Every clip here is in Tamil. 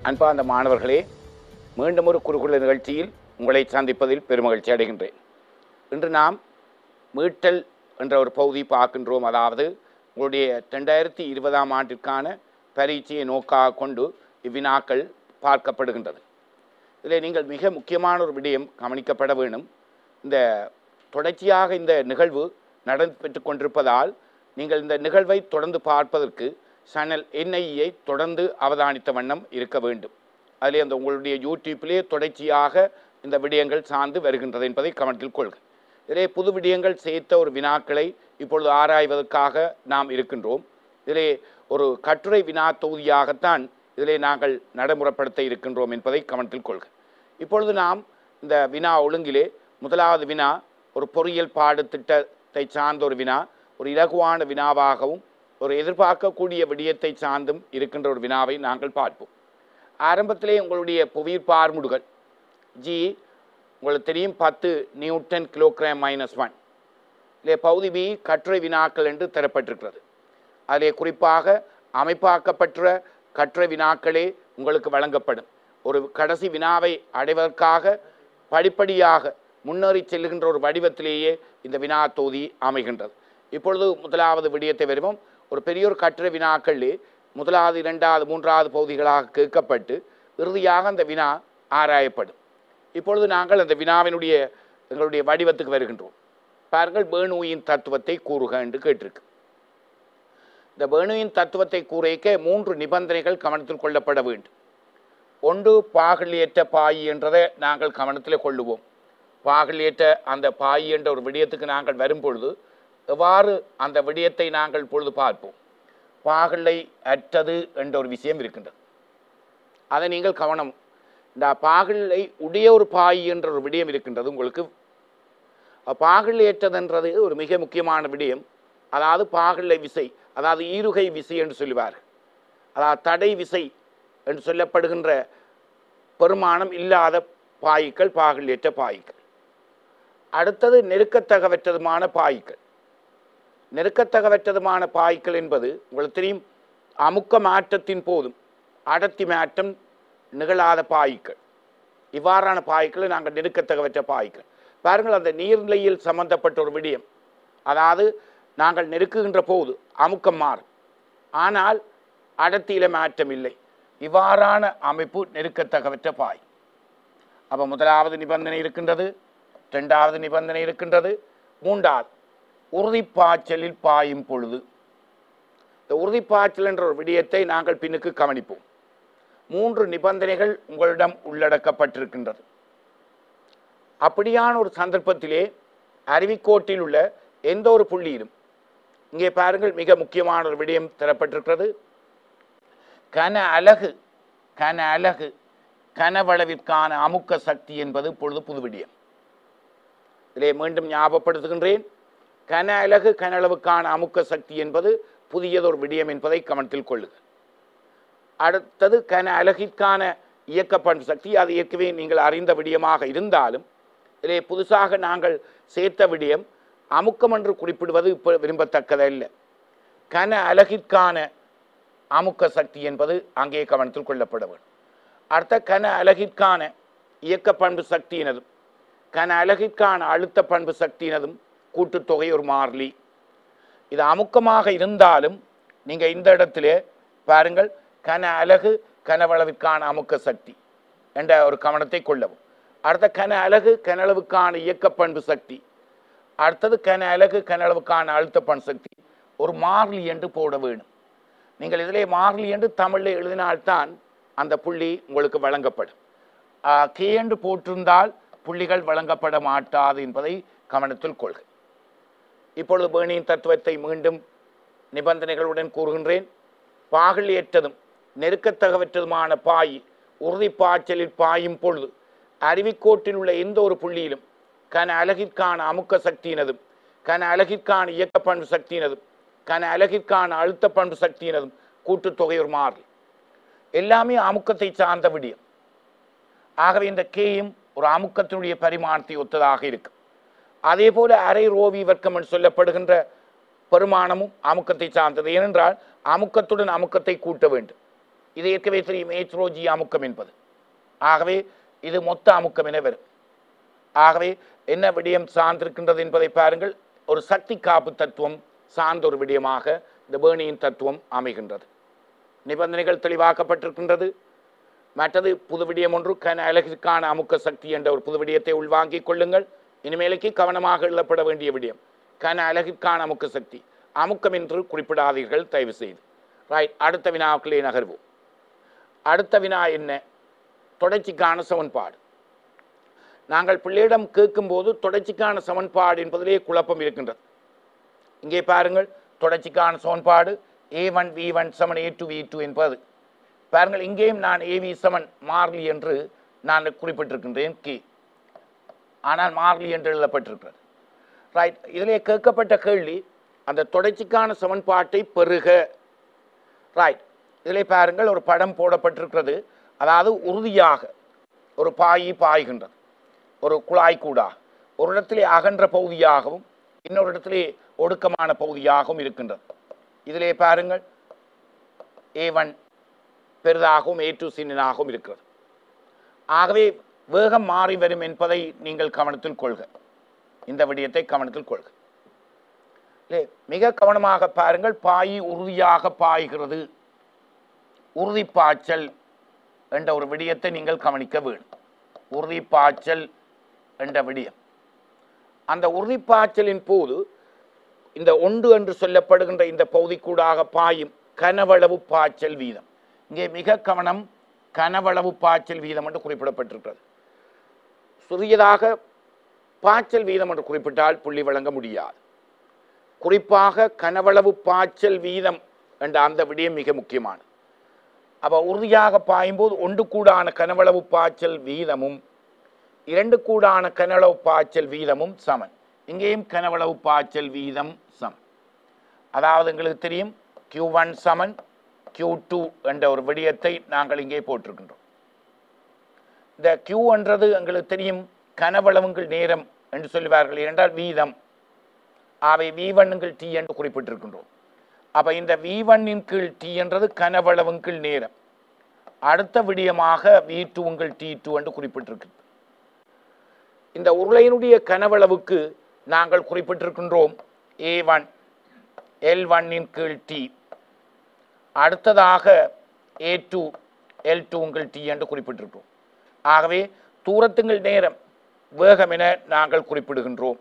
அன்பார்ந்த மாணவர்களே மீண்டும் ஒரு குறுகுல நிகழ்ச்சியில் உங்களை சந்திப்பதில் பெருமகிழ்ச்சி அடைகின்றேன் இன்று நாம் மீட்டல் என்ற ஒரு பகுதி பார்க்கின்றோம் அதாவது உங்களுடைய ரெண்டாயிரத்தி இருபதாம் ஆண்டிற்கான பரீட்சையை நோக்காக கொண்டு இவ்வினாக்கள் பார்க்கப்படுகின்றது இதில் நீங்கள் மிக முக்கியமான ஒரு விடயம் கவனிக்கப்பட வேண்டும் இந்த தொடர்ச்சியாக இந்த நிகழ்வு நடைபெற்று கொண்டிருப்பதால் நீங்கள் இந்த நிகழ்வை தொடர்ந்து பார்ப்பதற்கு சேனல் என்ஐயை தொடர்ந்து அவதானித்த வண்ணம் இருக்க வேண்டும் அதிலே அந்த உங்களுடைய யூடியூப்பிலே தொடர்ச்சியாக இந்த விடயங்கள் சார்ந்து வருகின்றது என்பதை கவனத்தில் கொள்க இதிலே புது விடயங்கள் சேர்த்த ஒரு வினாக்களை இப்பொழுது ஆராய்வதற்காக நாம் இருக்கின்றோம் இதிலே ஒரு கட்டுரை வினா தொகுதியாகத்தான் இதிலே நாங்கள் நடைமுறைப்படுத்த இருக்கின்றோம் என்பதை கவனத்தில் கொள்க இப்பொழுது நாம் இந்த வினா ஒழுங்கிலே முதலாவது வினா ஒரு பொறியியல் பாடத்திட்டத்தை சார்ந்த ஒரு வினா ஒரு இலகுவான வினாவாகவும் ஒரு எதிர்பார்க்கக்கூடிய விடயத்தை சார்ந்தும் இருக்கின்ற ஒரு வினாவை நாங்கள் பார்ப்போம் ஆரம்பத்திலே உங்களுடைய புவியீர் பார்முடுகள் ஜி உங்களுக்கு தெரியும் பத்து நியூட்டன் கிலோகிராம் மைனஸ் ஒன் இதிலே பகுதி பி கட்டுரை வினாக்கள் என்று தரப்பட்டிருக்கிறது அதிலே குறிப்பாக அமைப்பாக்கப்பட்ட கட்டுரை வினாக்களே உங்களுக்கு வழங்கப்படும் ஒரு கடைசி வினாவை அடைவதற்காக படிப்படியாக முன்னேறி செல்லுகின்ற ஒரு வடிவத்திலேயே இந்த வினா தொகுதி அமைகின்றது இப்பொழுது முதலாவது விடயத்தை வருவோம் ஒரு பெரிய ஒரு கட்டுரை வினாக்களிலே முதலாவது இரண்டாவது மூன்றாவது பகுதிகளாக கேட்கப்பட்டு இறுதியாக அந்த வினா ஆராயப்படும் இப்பொழுது நாங்கள் அந்த வினாவினுடைய எங்களுடைய வடிவத்துக்கு வருகின்றோம் பாருங்கள் பேணுவின் தத்துவத்தை கூறுக என்று கேட்டிருக்கு இந்த பேணுவின் தத்துவத்தை கூறைக்க மூன்று நிபந்தனைகள் கவனத்தில் கொள்ளப்பட வேண்டும் ஒன்று பாகலியற்ற பாய் என்றதை நாங்கள் கவனத்தில் கொள்ளுவோம் பாகலியற்ற அந்த பாய் என்ற ஒரு விடயத்துக்கு நாங்கள் வரும்பொழுது எவ்வாறு அந்த விடயத்தை நாங்கள் பொழுது பார்ப்போம் பாகலை அற்றது என்ற ஒரு விஷயம் இருக்கின்றது அதை நீங்கள் கவனம் இந்த பாகலை உடைய ஒரு பாய் என்ற ஒரு விடயம் இருக்கின்றது உங்களுக்கு பாகலையற்றதுன்றது ஒரு மிக முக்கியமான விடயம் அதாவது பாகலை விசை அதாவது ஈருகை விசை என்று சொல்லுவார் அதாவது தடை விசை என்று சொல்லப்படுகின்ற பெருமானம் இல்லாத பாய்க்கள் பாகலையற்ற பாய்க்கள் அடுத்தது நெருக்கத்தகவற்றதுமான பாய்க்கள் நெருக்கத்தகவற்றதுமான பாய்க்கள் என்பது உங்களுக்கு தெரியும் அமுக்க மாற்றத்தின் போதும் அடர்த்தி மாற்றம் நிகழாத பாய்க்கள் இவ்வாறான பாய்க்களை நாங்கள் நெருக்கத்தகவற்ற பாய்க்கள் பாருங்கள் அந்த நீர்நிலையில் சம்பந்தப்பட்ட ஒரு விடயம் அதாவது நாங்கள் நெருக்குகின்ற போது அமுக்கம் மாறும் ஆனால் அடர்த்தியில மாற்றம் இல்லை இவ்வாறான அமைப்பு நெருக்கத்தகவற்ற பாய் அப்போ முதலாவது நிபந்தனை இருக்கின்றது ரெண்டாவது நிபந்தனை இருக்கின்றது மூன்றாவது உறுதிப்பாய்ச்சலில் பாயும் பொழுது இந்த உறுதிப்பாய்ச்சல் என்ற ஒரு விடயத்தை நாங்கள் பின்னுக்கு கவனிப்போம் மூன்று நிபந்தனைகள் உங்களிடம் உள்ளடக்கப்பட்டிருக்கின்றது அப்படியான ஒரு சந்தர்ப்பத்திலே அருவிக்கோட்டில் உள்ள எந்த ஒரு புள்ளியிலும் இங்கே பாருங்கள் மிக முக்கியமான ஒரு விடயம் தரப்பட்டிருக்கிறது கன அலகு கன அலகு கனவளவிற்கான அமுக்க சக்தி என்பது பொழுது புது விடயம் இதிலே மீண்டும் ஞாபகப்படுத்துகின்றேன் கன அலகு கனளவுக்கான அமுக்க சக்தி என்பது புதியதொரு விடயம் என்பதை கவனத்தில் கொள்ளுக அடுத்தது கன அலகிற்கான இயக்க பண்பு சக்தி அது ஏற்கனவே நீங்கள் அறிந்த விடயமாக இருந்தாலும் இதிலே புதுசாக நாங்கள் சேர்த்த விடயம் அமுக்கம் என்று குறிப்பிடுவது இப்போ விரும்பத்தக்கதல்ல கன அலகிற்கான அமுக்க சக்தி என்பது அங்கே கவனத்தில் கொள்ளப்பட வேண்டும் அடுத்த கன அலகிற்கான இயக்க பண்பு சக்தியினதும் கன அலகிற்கான அழுத்த பண்பு சக்தியினதும் கூட்டுத்தொகை ஒரு மாறிலி இது அமுக்கமாக இருந்தாலும் நீங்கள் இந்த இடத்திலே பாருங்கள் கன அலகு கனவளவிற்கான அமுக்க சக்தி என்ற ஒரு கவனத்தை கொள்ளவும் அடுத்த கன அலகு கனளவுக்கான இயக்க பண்பு சக்தி அடுத்தது கன அலகு கனளவுக்கான அழுத்த பண்பு சக்தி ஒரு மாறிலி என்று போட வேணும் நீங்கள் இதிலே மாறிலி என்று தமிழில் எழுதினால்தான் அந்த புள்ளி உங்களுக்கு வழங்கப்படும் கே என்று போட்டிருந்தால் புள்ளிகள் வழங்கப்பட மாட்டாது என்பதை கவனத்தில் கொள்க இப்பொழுது பேணியின் தத்துவத்தை மீண்டும் நிபந்தனைகளுடன் கூறுகின்றேன் பாகலியற்றதும் நெருக்கத்தகவற்றதுமான பாய் உறுதிப்பாய்ச்சலில் பாயும் பொழுது அருவிக்கோட்டில் உள்ள எந்த ஒரு புள்ளியிலும் கன அலகிற்கான அமுக்க சக்தியினதும் கன அலகிற்கான இயக்க பண்பு சக்தியினதும் கன அலகிற்கான அழுத்த பண்பு சக்தியினதும் கூட்டுத்தொகை ஒரு மாறி எல்லாமே அமுக்கத்தை சார்ந்த விடியம் ஆகவே இந்த கேயும் ஒரு அமுக்கத்தினுடைய பரிமாணத்தை ஒத்ததாக இருக்கும் அதே போல அரை ரோவி வர்க்கம் என்று சொல்லப்படுகின்ற பெருமானமும் அமுக்கத்தை சார்ந்தது ஏனென்றால் அமுக்கத்துடன் அமுக்கத்தை கூட்ட வேண்டும் இது ஏற்கனவே தெரியும் ஏச்ரோஜி அமுக்கம் என்பது ஆகவே இது மொத்த அமுக்கம் என வரும் ஆகவே என்ன விடயம் சார்ந்திருக்கின்றது என்பதை பாருங்கள் ஒரு சக்தி காப்பு தத்துவம் சார்ந்த ஒரு விடயமாக இந்த பேர்னியின் தத்துவம் அமைகின்றது நிபந்தனைகள் தெளிவாக்கப்பட்டிருக்கின்றது மற்றது புது விடயம் ஒன்று கன அலகிற்கான அமுக்க சக்தி என்ற ஒரு புது விடயத்தை உள்வாங்கிக் கொள்ளுங்கள் இனிமேலுக்கு கவனமாக எழுதப்பட வேண்டிய விடயம் கன அலகிற்கான அமுக்க சக்தி அமுக்கம் என்று குறிப்பிடாதீர்கள் தயவு செய்து ரைட் அடுத்த வினாவுக்குள்ளே நகர்வோம் அடுத்த வினா என்ன தொடர்ச்சிக்கான சமன்பாடு நாங்கள் பிள்ளையிடம் கேட்கும்போது தொடர்ச்சிக்கான சமன்பாடு என்பதிலே குழப்பம் இருக்கின்றது இங்கே பாருங்கள் தொடர்ச்சிக்கான சமன்பாடு ஏ ஒன் வி ஒன் சமன் ஏ டூ வி டூ என்பது பாருங்கள் இங்கேயும் நான் ஏவி சமன் மார்லி என்று நான் குறிப்பிட்டிருக்கின்றேன் கி ஆனால் மார்லி என்று எழுதப்பட்டிருக்கிறது ரைட் இதிலே கேட்கப்பட்ட கேள்வி அந்த தொடர்ச்சிக்கான சமன்பாட்டை பெறுக ரைட் இதிலே பாருங்கள் ஒரு படம் போடப்பட்டிருக்கிறது அதாவது உறுதியாக ஒரு பாயி பாய்கின்றது ஒரு குழாய் கூடா ஒரு இடத்திலே அகன்ற பகுதியாகவும் இன்னொரு இடத்திலே ஒடுக்கமான பகுதியாகவும் இருக்கின்றது இதிலே பாருங்கள் ஏ ஒன் பெரிதாகவும் ஏ டூ சின்னதாகவும் இருக்கிறது ஆகவே வேகம் மாறி வரும் என்பதை நீங்கள் கவனத்தில் கொள்க இந்த விடயத்தை கவனத்தில் கொள்க இல்லை மிக கவனமாக பாருங்கள் பாயி உறுதியாக பாய்கிறது உறுதி பாய்ச்சல் என்ற ஒரு விடயத்தை நீங்கள் கவனிக்க வேண்டும் உறுதி பாய்ச்சல் என்ற விடயம் அந்த உறுதி பாய்ச்சலின் போது இந்த ஒன்று என்று சொல்லப்படுகின்ற இந்த பகுதிக்கூடாக பாயும் கனவளவு பாய்ச்சல் வீதம் இங்கே மிக கவனம் கனவளவு பாய்ச்சல் வீதம் என்று குறிப்பிடப்பட்டிருக்கிறது சிறியதாக பாய்ச்சல் வீதம் என்று குறிப்பிட்டால் புள்ளி வழங்க முடியாது குறிப்பாக கனவளவு பாய்ச்சல் வீதம் என்ற அந்த விடயம் மிக முக்கியமானது அப்போ உறுதியாக பாயும்போது ஒன்று கூடான கனவளவு பாய்ச்சல் வீதமும் இரண்டு கூடான கனவளவு பாய்ச்சல் வீதமும் சமன் இங்கேயும் கனவளவு பாய்ச்சல் வீதம் சமன் அதாவது எங்களுக்கு தெரியும் Q1 ஒன் சமன் Q2 டூ என்ற ஒரு விடயத்தை நாங்கள் இங்கே போட்டிருக்கின்றோம் இந்த Q என்றது எங்களுக்கு தெரியும் கனவளவுங்கள் நேரம் என்று சொல்லுவார்கள் என்றால் வீதம் அவை வி ஒன்னுங்கள் டி என்று குறிப்பிட்டிருக்கின்றோம் அப்ப இந்த வி ஒன்னின் கீழ் டி என்றது கனவளவின் கீழ் நேரம் அடுத்த விடயமாக வி டூங்கள் டி டூ என்று குறிப்பிட்டிருக்கிறது இந்த உருளையினுடைய கனவளவுக்கு நாங்கள் குறிப்பிட்டிருக்கின்றோம் ஏ ஒன் எல் ஒன்னின் கீழ் டி அடுத்ததாக ஏ டூ எல் டூங்கள் டி என்று குறிப்பிட்டிருக்கிறோம் ஆகவே தூரத்துங்கள் நேரம் வேகம் என நாங்கள் குறிப்பிடுகின்றோம்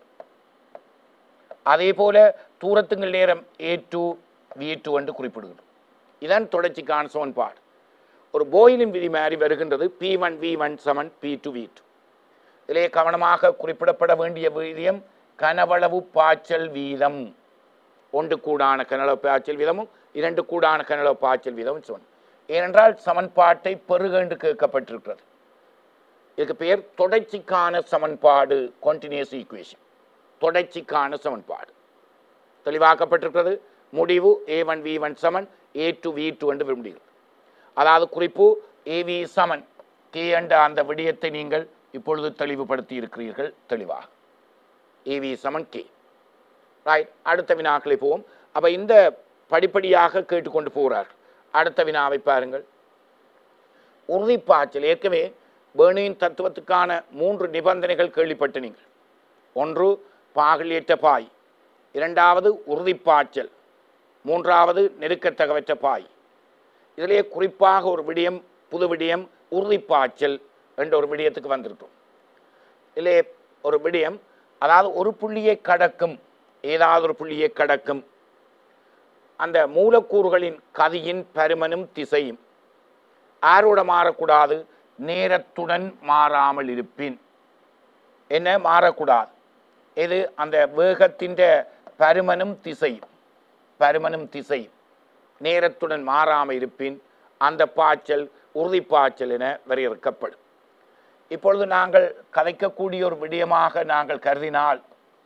அதே போல தூரத்துங்கள் நேரம் ஏ டூ வி டூ என்று குறிப்பிடுகின்றோம் இதான் தொடர்ச்சிக்கான சமன்பாடு ஒரு போயிலின் விதி மாதிரி வருகின்றது பி ஒன் வி ஒன் சமன் பி டூ வி டூ இதிலே கவனமாக குறிப்பிடப்பட வேண்டிய வீதம் கனவளவு பாய்ச்சல் வீதம் ஒன்று கூடான கனளவு பாய்ச்சல் வீதமும் இரண்டு கூடான கனளவு பாய்ச்சல் வீதமும் சொன்ன ஏனென்றால் சமன்பாட்டை பெருக என்று கேட்கப்பட்டிருக்கிறது இதுக்கு பெயர் தொடர்ச்சிக்கான சமன்பாடு continuous ஈக்குவேஷன் தொடர்ச்சிக்கான சமன்பாடு தெளிவாக்கப்பட்டிருக்கிறது முடிவு ஏ ஒன் வி ஒன் சமன் ஏ டூ வி டூ என்று முடிகிறது அதாவது குறிப்பு ஏவி சமன் கே என்ற அந்த விடயத்தை நீங்கள் இப்பொழுது தெளிவுபடுத்தி இருக்கிறீர்கள் தெளிவாக ஏவி சமன் கே ரைட் அடுத்த வினாக்களை போவோம் அப்ப இந்த படிப்படியாக கேட்டுக்கொண்டு போகிறார் அடுத்த வினாவை பாருங்கள் உறுதிப்பாய்ச்சல் ஏற்கனவே பேர்னியின் தத்துவத்துக்கான மூன்று நிபந்தனைகள் கேள்விப்பட்டு நீங்கள் ஒன்று பாகலியற்ற பாய் இரண்டாவது உறுதிப்பாய்ச்சல் மூன்றாவது நெருக்கத்தகவற்ற பாய் இதிலே குறிப்பாக ஒரு விடயம் புது விடயம் உறுதிப்பாய்ச்சல் என்ற ஒரு விடயத்துக்கு வந்திருக்கும் இதிலே ஒரு விடயம் அதாவது ஒரு புள்ளியை கடக்கும் ஏதாவது ஒரு புள்ளியை கடக்கும் அந்த மூலக்கூறுகளின் கதியின் பருமனும் திசையும் ஆரோட மாறக்கூடாது நேரத்துடன் மாறாமல் இருப்பின் என்ன மாறக்கூடாது இது அந்த வேகத்தின் பருமனும் திசையும் பருமனும் திசையும் நேரத்துடன் மாறாமல் இருப்பின் அந்த பாய்ச்சல் உறுதிப்பாய்ச்சல் என வரையறுக்கப்படும் இப்பொழுது நாங்கள் கதைக்கக்கூடிய ஒரு விடயமாக நாங்கள் கருதினால்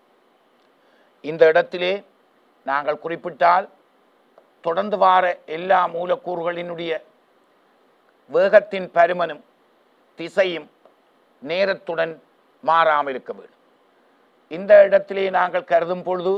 இந்த இடத்திலே நாங்கள் குறிப்பிட்டால் தொடர்ந்து வார எல்லா மூலக்கூறுகளினுடைய வேகத்தின் பருமனும் திசையும் நேரத்துடன் மாறாமல் இருக்க வேண்டும் இந்த இடத்திலே நாங்கள் கருதும் பொழுது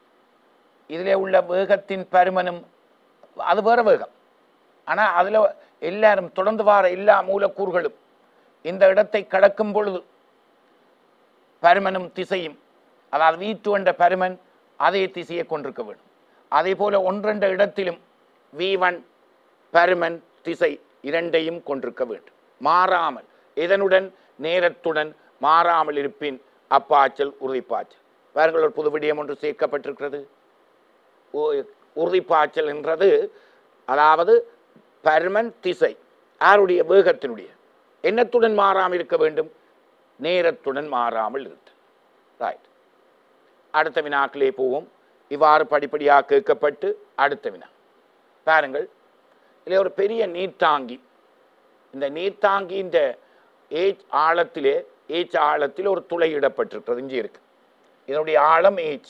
இதிலே உள்ள வேகத்தின் பருமனும் அது வேற வேகம் ஆனால் அதில் எல்லாரும் தொடர்ந்து வார எல்லா மூலக்கூறுகளும் இந்த இடத்தை கடக்கும் பொழுது பருமனும் திசையும் அதாவது வீட்டு என்ற பருமன் அதே திசையை கொண்டிருக்க வேண்டும் அதே போல ஒன்றென்ற இடத்திலும் வி ஒன் பருமன் திசை இரண்டையும் கொண்டிருக்க வேண்டும் மாறாமல் இதனுடன் நேரத்துடன் மாறாமல் இருப்பின் அப்பாய்ச்சல் உறுதிப்பாய்ச்சல் பாருங்கள் ஒரு புது விடயம் ஒன்று சேர்க்கப்பட்டிருக்கிறது உ- உறுதிப்பாய்ச்சல் என்றது அதாவது பருமன் திசை யாருடைய வேகத்தினுடைய எண்ணத்துடன் மாறாமல் இருக்க வேண்டும் நேரத்துடன் மாறாமல் இருக்கு ரைட் அடுத்த வினாக்களே போவோம் இவ்வாறு படிப்படியாக கேட்கப்பட்டு அடுத்த வினா பாருங்கள் இதில் ஒரு பெரிய நீர்த்தாங்கி இந்த நீர்த்தாங்கி இந்த ஏச் ஆழத்திலே ஏச் ஆழத்தில் ஒரு துளை இடப்பட்டிருக்கிறது இங்கே இருக்கு இதனுடைய ஆழம் ஏச்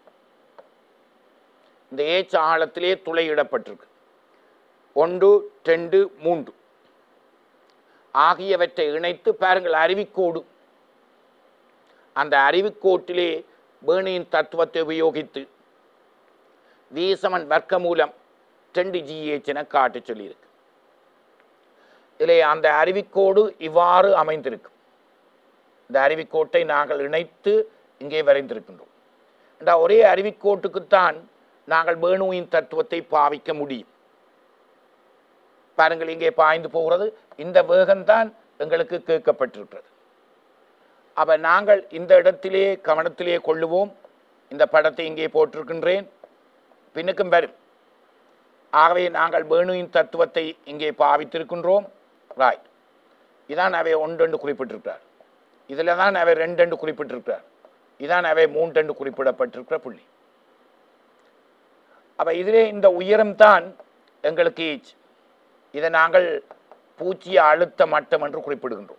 இந்த ஏச் ஆழத்திலே துளை இடப்பட்டிருக்கு ஒன்று ரெண்டு மூன்று ஆகியவற்றை இணைத்து பாருங்கள் அறிவிக்கோடு அந்த அறிவிக்கோட்டிலே பேணியின் தத்துவத்தை உபயோகித்து வீசமன் வர்க்க மூலம் ரெண்டு ஜிஹெச் என காட்ட சொல்லியிருக்கு இதிலே அந்த அறிவிக்கோடு இவ்வாறு அமைந்திருக்கும் இந்த அறிவிக்கோட்டை நாங்கள் இணைத்து இங்கே வரைந்திருக்கின்றோம் இந்த ஒரே அறிவிக்கோட்டுக்குத்தான் நாங்கள் பேணுவின் தத்துவத்தை பாவிக்க முடியும் பாருங்கள் இங்கே பாய்ந்து போகிறது இந்த வேகம்தான் எங்களுக்கு கேட்கப்பட்டிருக்கிறது அப்ப நாங்கள் இந்த இடத்திலே கவனத்திலே கொள்ளுவோம் இந்த படத்தை இங்கே போட்டிருக்கின்றேன் பின்னுக்கும் வரும் ஆகவே நாங்கள் வேணுவின் தத்துவத்தை இங்கே பாவித்திருக்கின்றோம் ராய் இதான் அவை ஒன்றென்று குறிப்பிட்டிருக்கிறார் இதில் தான் அவை ரெண்டென்று குறிப்பிட்டிருக்கிறார் இதான் அவை மூன்றென்று குறிப்பிடப்பட்டிருக்கிற புள்ளி அப்ப இதிலே இந்த உயரம் தான் எங்களுக்கு ஈச் இதை நாங்கள் பூச்சிய அழுத்த மட்டம் என்று குறிப்பிடுகின்றோம்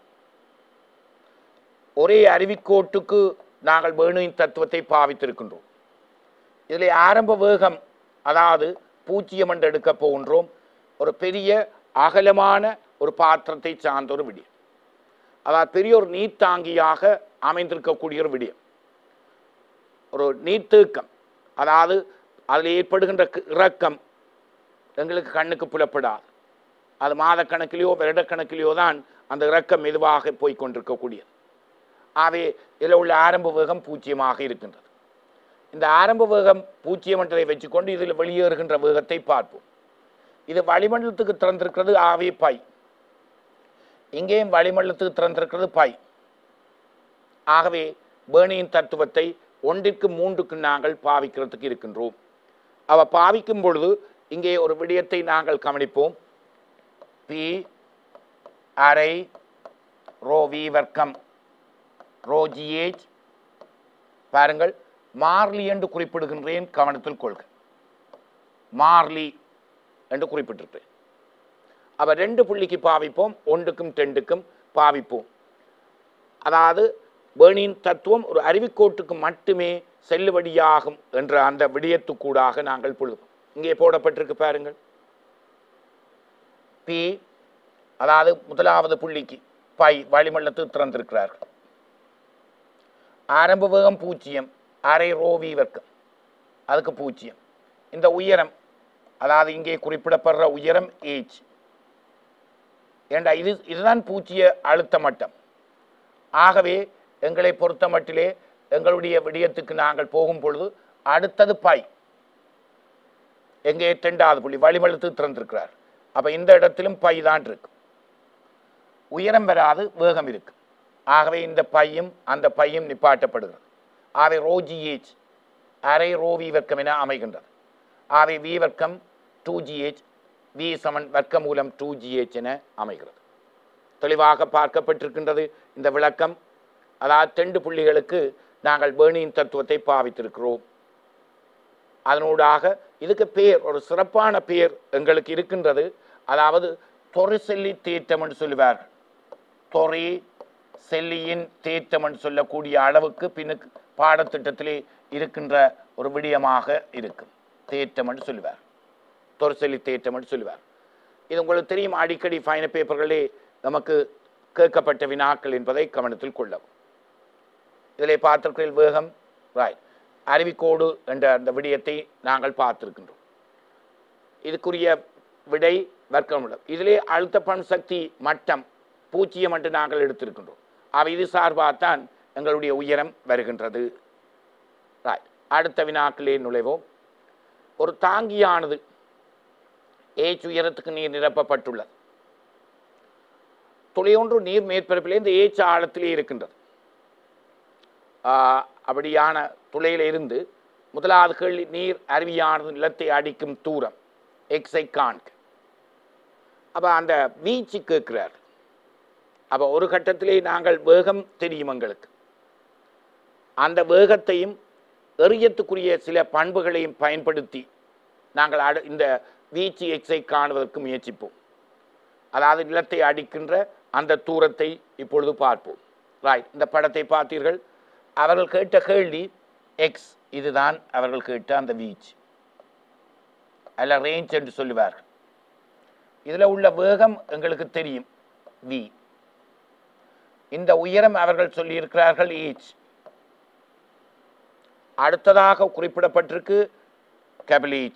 ஒரே அறிவிக்கோட்டுக்கு நாங்கள் வேணுவின் தத்துவத்தை பாவித்திருக்கின்றோம் இதில் ஆரம்ப வேகம் அதாவது பூஜ்ஜியம் என்று எடுக்க போகின்றோம் ஒரு பெரிய அகலமான ஒரு பாத்திரத்தை சார்ந்த ஒரு விடியம் அதாவது பெரிய ஒரு நீர்த்தாங்கியாக அமைந்திருக்கக்கூடிய ஒரு விடியம் ஒரு நீர்த்தேக்கம் அதாவது அதில் ஏற்படுகின்ற க- இறக்கம் எங்களுக்கு கண்ணுக்கு புலப்படாது அது மாதக்கணக்கிலேயோ வருடக்கணக்கிலேயோ தான் அந்த இறக்கம் மெதுவாக போய் கொண்டிருக்கக்கூடியது ஆகவே இதில் உள்ள ஆரம்ப வேகம் பூஜ்ஜியமாக இருக்கின்றது இந்த ஆரம்ப வேகம் பூஜ்ஜியம் என்றதை வச்சுக்கொண்டு இதில் வெளியேறுகின்ற வேகத்தை பார்ப்போம் இது வளிமண்டலத்துக்கு திறந்திருக்கிறது ஆவே பை இங்கேயும் வளிமண்டலத்துக்கு திறந்திருக்கிறது பை ஆகவே பேர்னியின் தத்துவத்தை ஒன்றிற்கு மூன்றுக்கு நாங்கள் பாவிக்கிறதுக்கு இருக்கின்றோம் அவ பாவிக்கும் பொழுது இங்கே ஒரு விடயத்தை நாங்கள் கவனிப்போம் பி அரை ரோ வி வர்க்கம் ரோ ஜிஹெச் பாருங்கள் மார்லி என்று குறிப்பிடுகின்றேன் கவனத்தில் கொள்க மார்லி என்று குறிப்பிட்டிருப்பேன் அப்ப ரெண்டு புள்ளிக்கு பாவிப்போம் ஒன்றுக்கும் ரெண்டுக்கும் பாவிப்போம் அதாவது பேர்னின் தத்துவம் ஒரு அறிவிக்கோட்டுக்கு மட்டுமே செல்லுபடியாகும் என்ற அந்த விடயத்துக்கூடாக நாங்கள் புழுவோம் இங்கே போடப்பட்டிருக்கு பாருங்கள் பி அதாவது முதலாவது புள்ளிக்கு பை வளிமண்டலத்தில் திறந்திருக்கிறார்கள் ஆரம்ப வேகம் பூஜ்ஜியம் அரை ரோவி வர்க்கம் அதுக்கு பூஜ்ஜியம் இந்த உயரம் அதாவது இங்கே குறிப்பிடப்படுற உயரம் ஏஜ் ஏண்டா இது இதுதான் பூஜ்ஜிய அழுத்த மட்டம் ஆகவே எங்களை பொறுத்த மட்டிலே எங்களுடைய விடயத்துக்கு நாங்கள் போகும் பொழுது அடுத்தது பை எங்கே இரண்டாவது புள்ளி வளிமண்டலத்துக்கு திறந்திருக்கிறார் அப்ப இந்த இடத்திலும் பை தான் இருக்கு உயரம் வராது வேகம் இருக்கு ஆகவே இந்த பையும் அந்த பையும் நிப்பாட்டப்படுகிறது ஆகவே ரோ ஜிஹெச் அரை ரோ வி வர்க்கம் என அமைகின்றது ஆகவே வி வர்க்கம் டூ ஜிஹெச் வி சமன் வர்க்க மூலம் டூ ஜிஹெச் என அமைகிறது தெளிவாக பார்க்கப்பட்டிருக்கின்றது இந்த விளக்கம் அதாவது ரெண்டு புள்ளிகளுக்கு நாங்கள் பேர்னியின் தத்துவத்தை பாவித்திருக்கிறோம் அதனூடாக இதுக்கு பேர் ஒரு சிறப்பான பேர் எங்களுக்கு இருக்கின்றது அதாவது தொரிசெல்லி தீர்த்தம் என்று சொல்லுவார்கள் தொரி செல்லியின் தீர்த்தம் என்று சொல்லக்கூடிய அளவுக்கு பின்னுக்கு பாடத்திட்டத்திலே இருக்கின்ற ஒரு விடயமாக இருக்கும் தீர்த்தம் என்று சொல்லுவார் தொரிசெல்லி தீர்த்தம் என்று சொல்லுவார் இது உங்களுக்கு தெரியும் அடிக்கடி ஃபைன பேப்பர்களே நமக்கு கேட்கப்பட்ட வினாக்கள் என்பதை கவனத்தில் கொள்ளவும் இதிலே பார்த்திருக்கிற வேகம் ராய் அறிவிக்கோடு என்ற அந்த விடயத்தை நாங்கள் பார்த்திருக்கின்றோம் இதுக்குரிய விடை வர்க்கமுள்ள இதிலே அழுத்த பண் சக்தி மட்டம் பூஜ்ஜியம் என்று நாங்கள் எடுத்திருக்கின்றோம் அவை இது சார்பாகத்தான் எங்களுடைய உயரம் வருகின்றது Right. அடுத்த வினாக்களே நுழைவோம் ஒரு தாங்கியானது ஏச் உயரத்துக்கு நீர் நிரப்பப்பட்டுள்ளது துளையொன்று நீர் மேற்பரப்பிலே இந்த ஏச் ஆழத்திலே இருக்கின்றது ஆஹ், அப்படியான துளையில இருந்து முதலாவது கேள்வி நீர் அருவியானது நிலத்தை அடிக்கும் தூரம் எக்ஸை காண்க அப்ப அந்த வீச்சு கேட்கிறார் அப்ப ஒரு கட்டத்திலே நாங்கள் வேகம் தெரியும் எங்களுக்கு அந்த வேகத்தையும் எறியத்துக்குரிய சில பண்புகளையும் பயன்படுத்தி நாங்கள் அடு இந்த வீச்சு எக்ஸை காணுவதற்கு முயற்சிப்போம் அதாவது நிலத்தை அடிக்கின்ற அந்த தூரத்தை இப்பொழுது பார்ப்போம் ரைட் இந்த படத்தை பார்த்தீர்கள் அவர்கள் கேட்ட கேள்வி எக்ஸ் இதுதான் அவர்கள் கேட்ட அந்த வீச் அல்ல ரேஞ்ச் என்று சொல்லுவார்கள் இதில் உள்ள வேகம் எங்களுக்கு தெரியும் வி இந்த உயரம் அவர்கள் சொல்லியிருக்கிறார்கள் ஈச் அடுத்ததாக குறிப்பிடப்பட்டிருக்கு கபிலீச்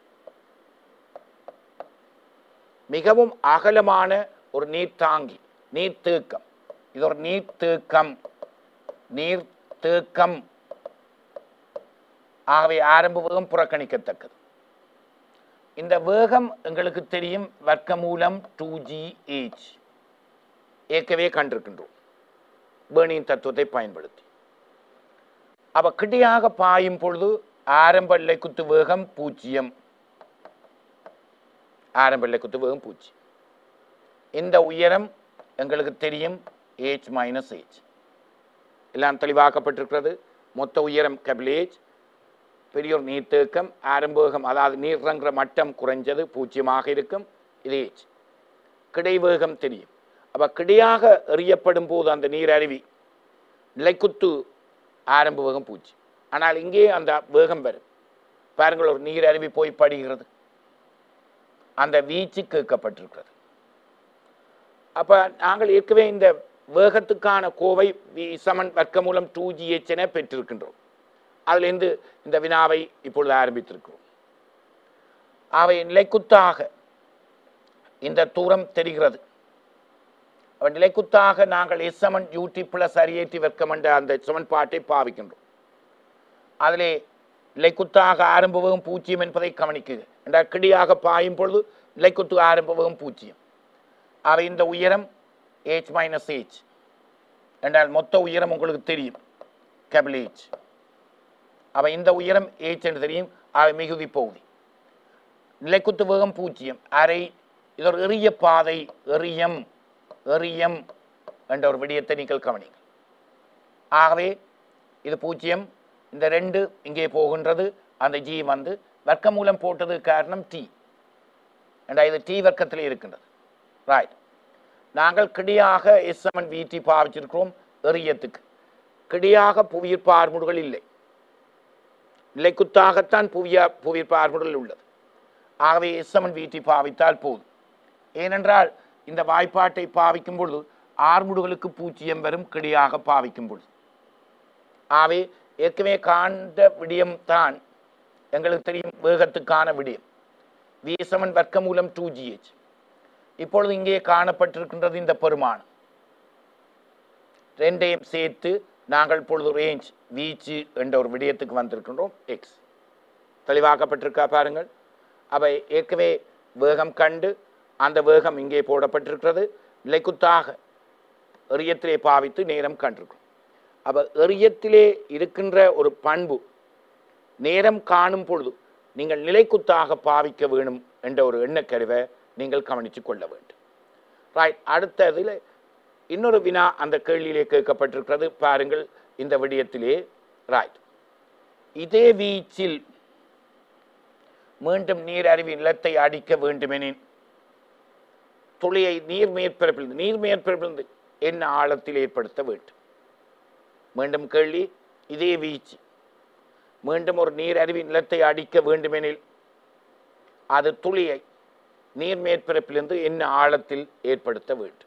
மிகவும் அகலமான ஒரு நீர்த்தாங்கி நீர்த்தேக்கம் இது ஒரு நீர்த்தேக்கம் நீர்த்தேக்கம் ஆகவே ஆரம்ப வேகம் புறக்கணிக்கத்தக்கது இந்த வேகம் எங்களுக்கு தெரியும் வர்க்கமூலம் டூ ஜி ஏச் ஏற்கவே கண்டிருக்கின்றோம் பேர்னியின் தத்துவத்தை பயன்படுத்தி அப்ப கிட்டியாக பாயும் பொழுது ஆரம்ப எல்லை குத்து வேகம் பூஜ்ஜியம் ஆரம்ப எல்லை குத்து வேகம் பூஜ்ஜியம் இந்த உயரம் எங்களுக்கு தெரியும் ஏச் மைனஸ் ஏச் எல்லாம் தெளிவாக்கப்பட்டிருக்கிறது மொத்த உயரம் கபிலேஜ் பெரியோர் நீர்த்தேக்கம் ஆரம்ப வேகம் அதாவது நீர்றங்கிற மட்டம் குறைஞ்சது பூஜ்ஜியமாக இருக்கும் இது ஏச் கிடை வேகம் தெரியும் அப்ப கிடையாக எறியப்படும் போது அந்த நீர் அருவி நிலைக்குத்து ஆரம்ப வேகம் பூச்சி ஆனால் இங்கே அந்த வேகம் வரும் பாருங்கள் ஒரு நீர் அருவி போய் படுகிறது அந்த வீச்சு கேட்கப்பட்டிருக்கிறது அப்ப நாங்கள் ஏற்கனவே இந்த வேகத்துக்கான கோவை வி சமன் வர்க்கமூலம் டூ ஜிஹெச் என பெற்றிருக்கின்றோம் அதிலிருந்து இந்த வினாவை இப்பொழுது ஆரம்பித்திருக்கிறோம் அவை நிலைக்குத்தாக இந்த தூரம் தெரிகிறது அவன் நிலைக்குத்தாக நாங்கள் எஸ் சமன் யூடி பிளஸ் அரியேற்றி வர்க்கம் என்ற அந்த சமன்பாட்டை பாவிக்கின்றோம் அதிலே நிலைக்குத்தாக ஆரம்பவும் பூஜ்ஜியம் என்பதை கவனிக்குக என்றால் கிடியாக பாயும் பொழுது நிலைக்குத்து ஆரம்பவும் பூஜ்ஜியம் அவை இந்த உயரம் ஏச் மைனஸ் ஏச் என்றால் மொத்த உயரம் உங்களுக்கு தெரியும் கேபிள் ஏச் அவை இந்த உயரம் ஏச் என்று தெரியும் அவை மிகுதி பகுதி நிலைக்குத்து வேகம் பூஜ்ஜியம் அரை இது ஒரு எறிய பாதை எறியம் எறியம் என்ற ஒரு விடயத்தை நீங்கள் கவனிங்கள் ஆகவே இது பூஜ்ஜியம் இந்த ரெண்டு இங்கே போகின்றது அந்த ஜி வந்து வர்க்கமூலம் போட்டது காரணம் டி என்ற இது டி வர்க்கத்தில் இருக்கின்றது ரைட் நாங்கள் கிடியாக எஸ்எம்என் விடி பாவிச்சிருக்கிறோம் எறியத்துக்கு கிடியாக புவியீர்ப்பு ஆர்முடுகள் இல்லை நிலைக்குத்தாகத்தான் புவியா புவியீர்ப்பு ஆர்முடுகள் உள்ளது ஆகவே எஸ்எம்என் விடி பாவித்தால் போதும் ஏனென்றால் இந்த வாய்ப்பாட்டை பாவிக்கும் பொழுது ஆர்முடுகளுக்கு பூஜ்ஜியம் வரும் கிடியாக பாவிக்கும் பொழுது ஆகவே ஏற்கனவே காண்ட விடயம் தான் எங்களுக்கு தெரியும் வேகத்துக்கான விடயம் விஎஸ்எம்என் வர்க்கமூலம் டூ ஜிஹெச் இப்பொழுது இங்கே காணப்பட்டிருக்கின்றது இந்த பெருமானம் ரெண்டையும் சேர்த்து நாங்கள் இப்பொழுது ரேஞ்ச் வீச்சு என்ற ஒரு விடயத்துக்கு வந்திருக்கின்றோம் எக்ஸ் தெளிவாக்கப்பட்டிருக்கா பாருங்கள் அவை ஏற்கனவே வேகம் கண்டு அந்த வேகம் இங்கே போடப்பட்டிருக்கிறது நிலைக்குத்தாக எறியத்திலே பாவித்து நேரம் கண்டிருக்கிறோம் அப்ப எறியத்திலே இருக்கின்ற ஒரு பண்பு நேரம் காணும் பொழுது நீங்கள் நிலைக்குத்தாக பாவிக்க வேணும் என்ற ஒரு எண்ணக்கருவை நீங்கள் கவனித்து கொள்ள வேண்டும் ரைட் அடுத்ததில் இன்னொரு வினா அந்த கேள்வியிலே கேட்கப்பட்டிருக்கிறது பாருங்கள் இந்த விடயத்திலே ரைட் இதே வீச்சில் மீண்டும் நீர் அருவி நிலத்தை அடிக்க வேண்டுமெனின் துளியை நீர் மேற்பரப்பிலிருந்து நீர் மேற்பரப்பிலிருந்து என்ன ஆழத்தில் ஏற்படுத்த வேண்டும் மீண்டும் கேள்வி இதே வீச்சு மீண்டும் ஒரு நீர் அருவி நிலத்தை அடிக்க வேண்டுமெனில் அது துளியை நீர் மேற்பரப்பிலிருந்து என்ன ஆழத்தில் ஏற்படுத்த வேண்டும்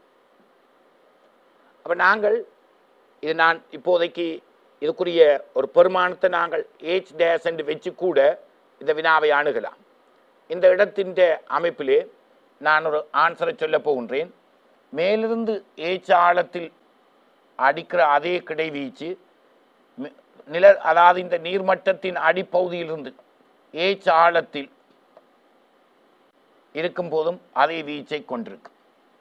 அப்ப நாங்கள் இது நான் இப்போதைக்கு இதுக்குரிய ஒரு பெருமானத்தை நாங்கள் ஏச் டேஸ் என்று வச்சு கூட இந்த வினாவை அணுகலாம் இந்த இடத்தின் அமைப்பிலே நான் ஒரு ஆன்சரை சொல்ல போகின்றேன் மேலிருந்து ஏச் ஆழத்தில் அடிக்கிற அதே கிடைவீச்சு மி- நில அதாவது இந்த நீர்மட்டத்தின் அடிப்பகுதியிலிருந்து ஏச் ஆழத்தில் இருக்கும் போதும் அதே வீச்சை கொண்டிருக்கு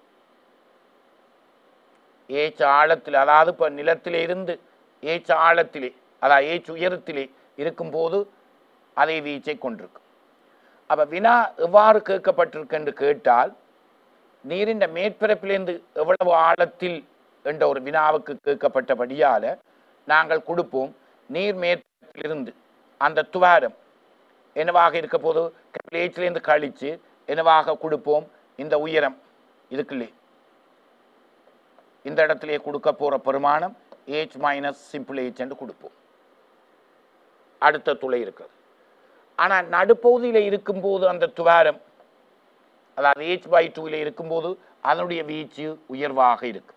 ஏச் ஆழத்தில் அதாவது இப்போ நிலத்திலே இருந்து ஏச் ஆழத்திலே அதாவது ஏச் உயரத்திலே இருக்கும்போது அதே வீச்சை கொண்டிருக்கும் அப்ப வினா எவ்வாறு கேட்கப்பட்டிருக்கு என்று கேட்டால் நீரின் மேற்பரப்பிலிருந்து எவ்வளவு ஆழத்தில் என்ற ஒரு வினாவுக்கு கேட்கப்பட்டபடியால நாங்கள் கொடுப்போம் நீர் மேற்பரப்பிலிருந்து அந்த துவாரம் என்னவாக இருக்க போது ஏச்சிலேருந்து கழிச்சு என்னவாக கொடுப்போம் இந்த உயரம் இதுக்குள்ளே இந்த இடத்திலே கொடுக்க போற பெருமானம் ஏச் மைனஸ் சிம்பிள் ஏச் என்று கொடுப்போம் அடுத்த துளை இருக்கிறது ஆனா நடுப்பகுதியில் இருக்கும்போது அந்த துவாரம் அதாவது ஏச் பை டூவில் இருக்கும்போது அதனுடைய வீச்சு உயர்வாக இருக்கு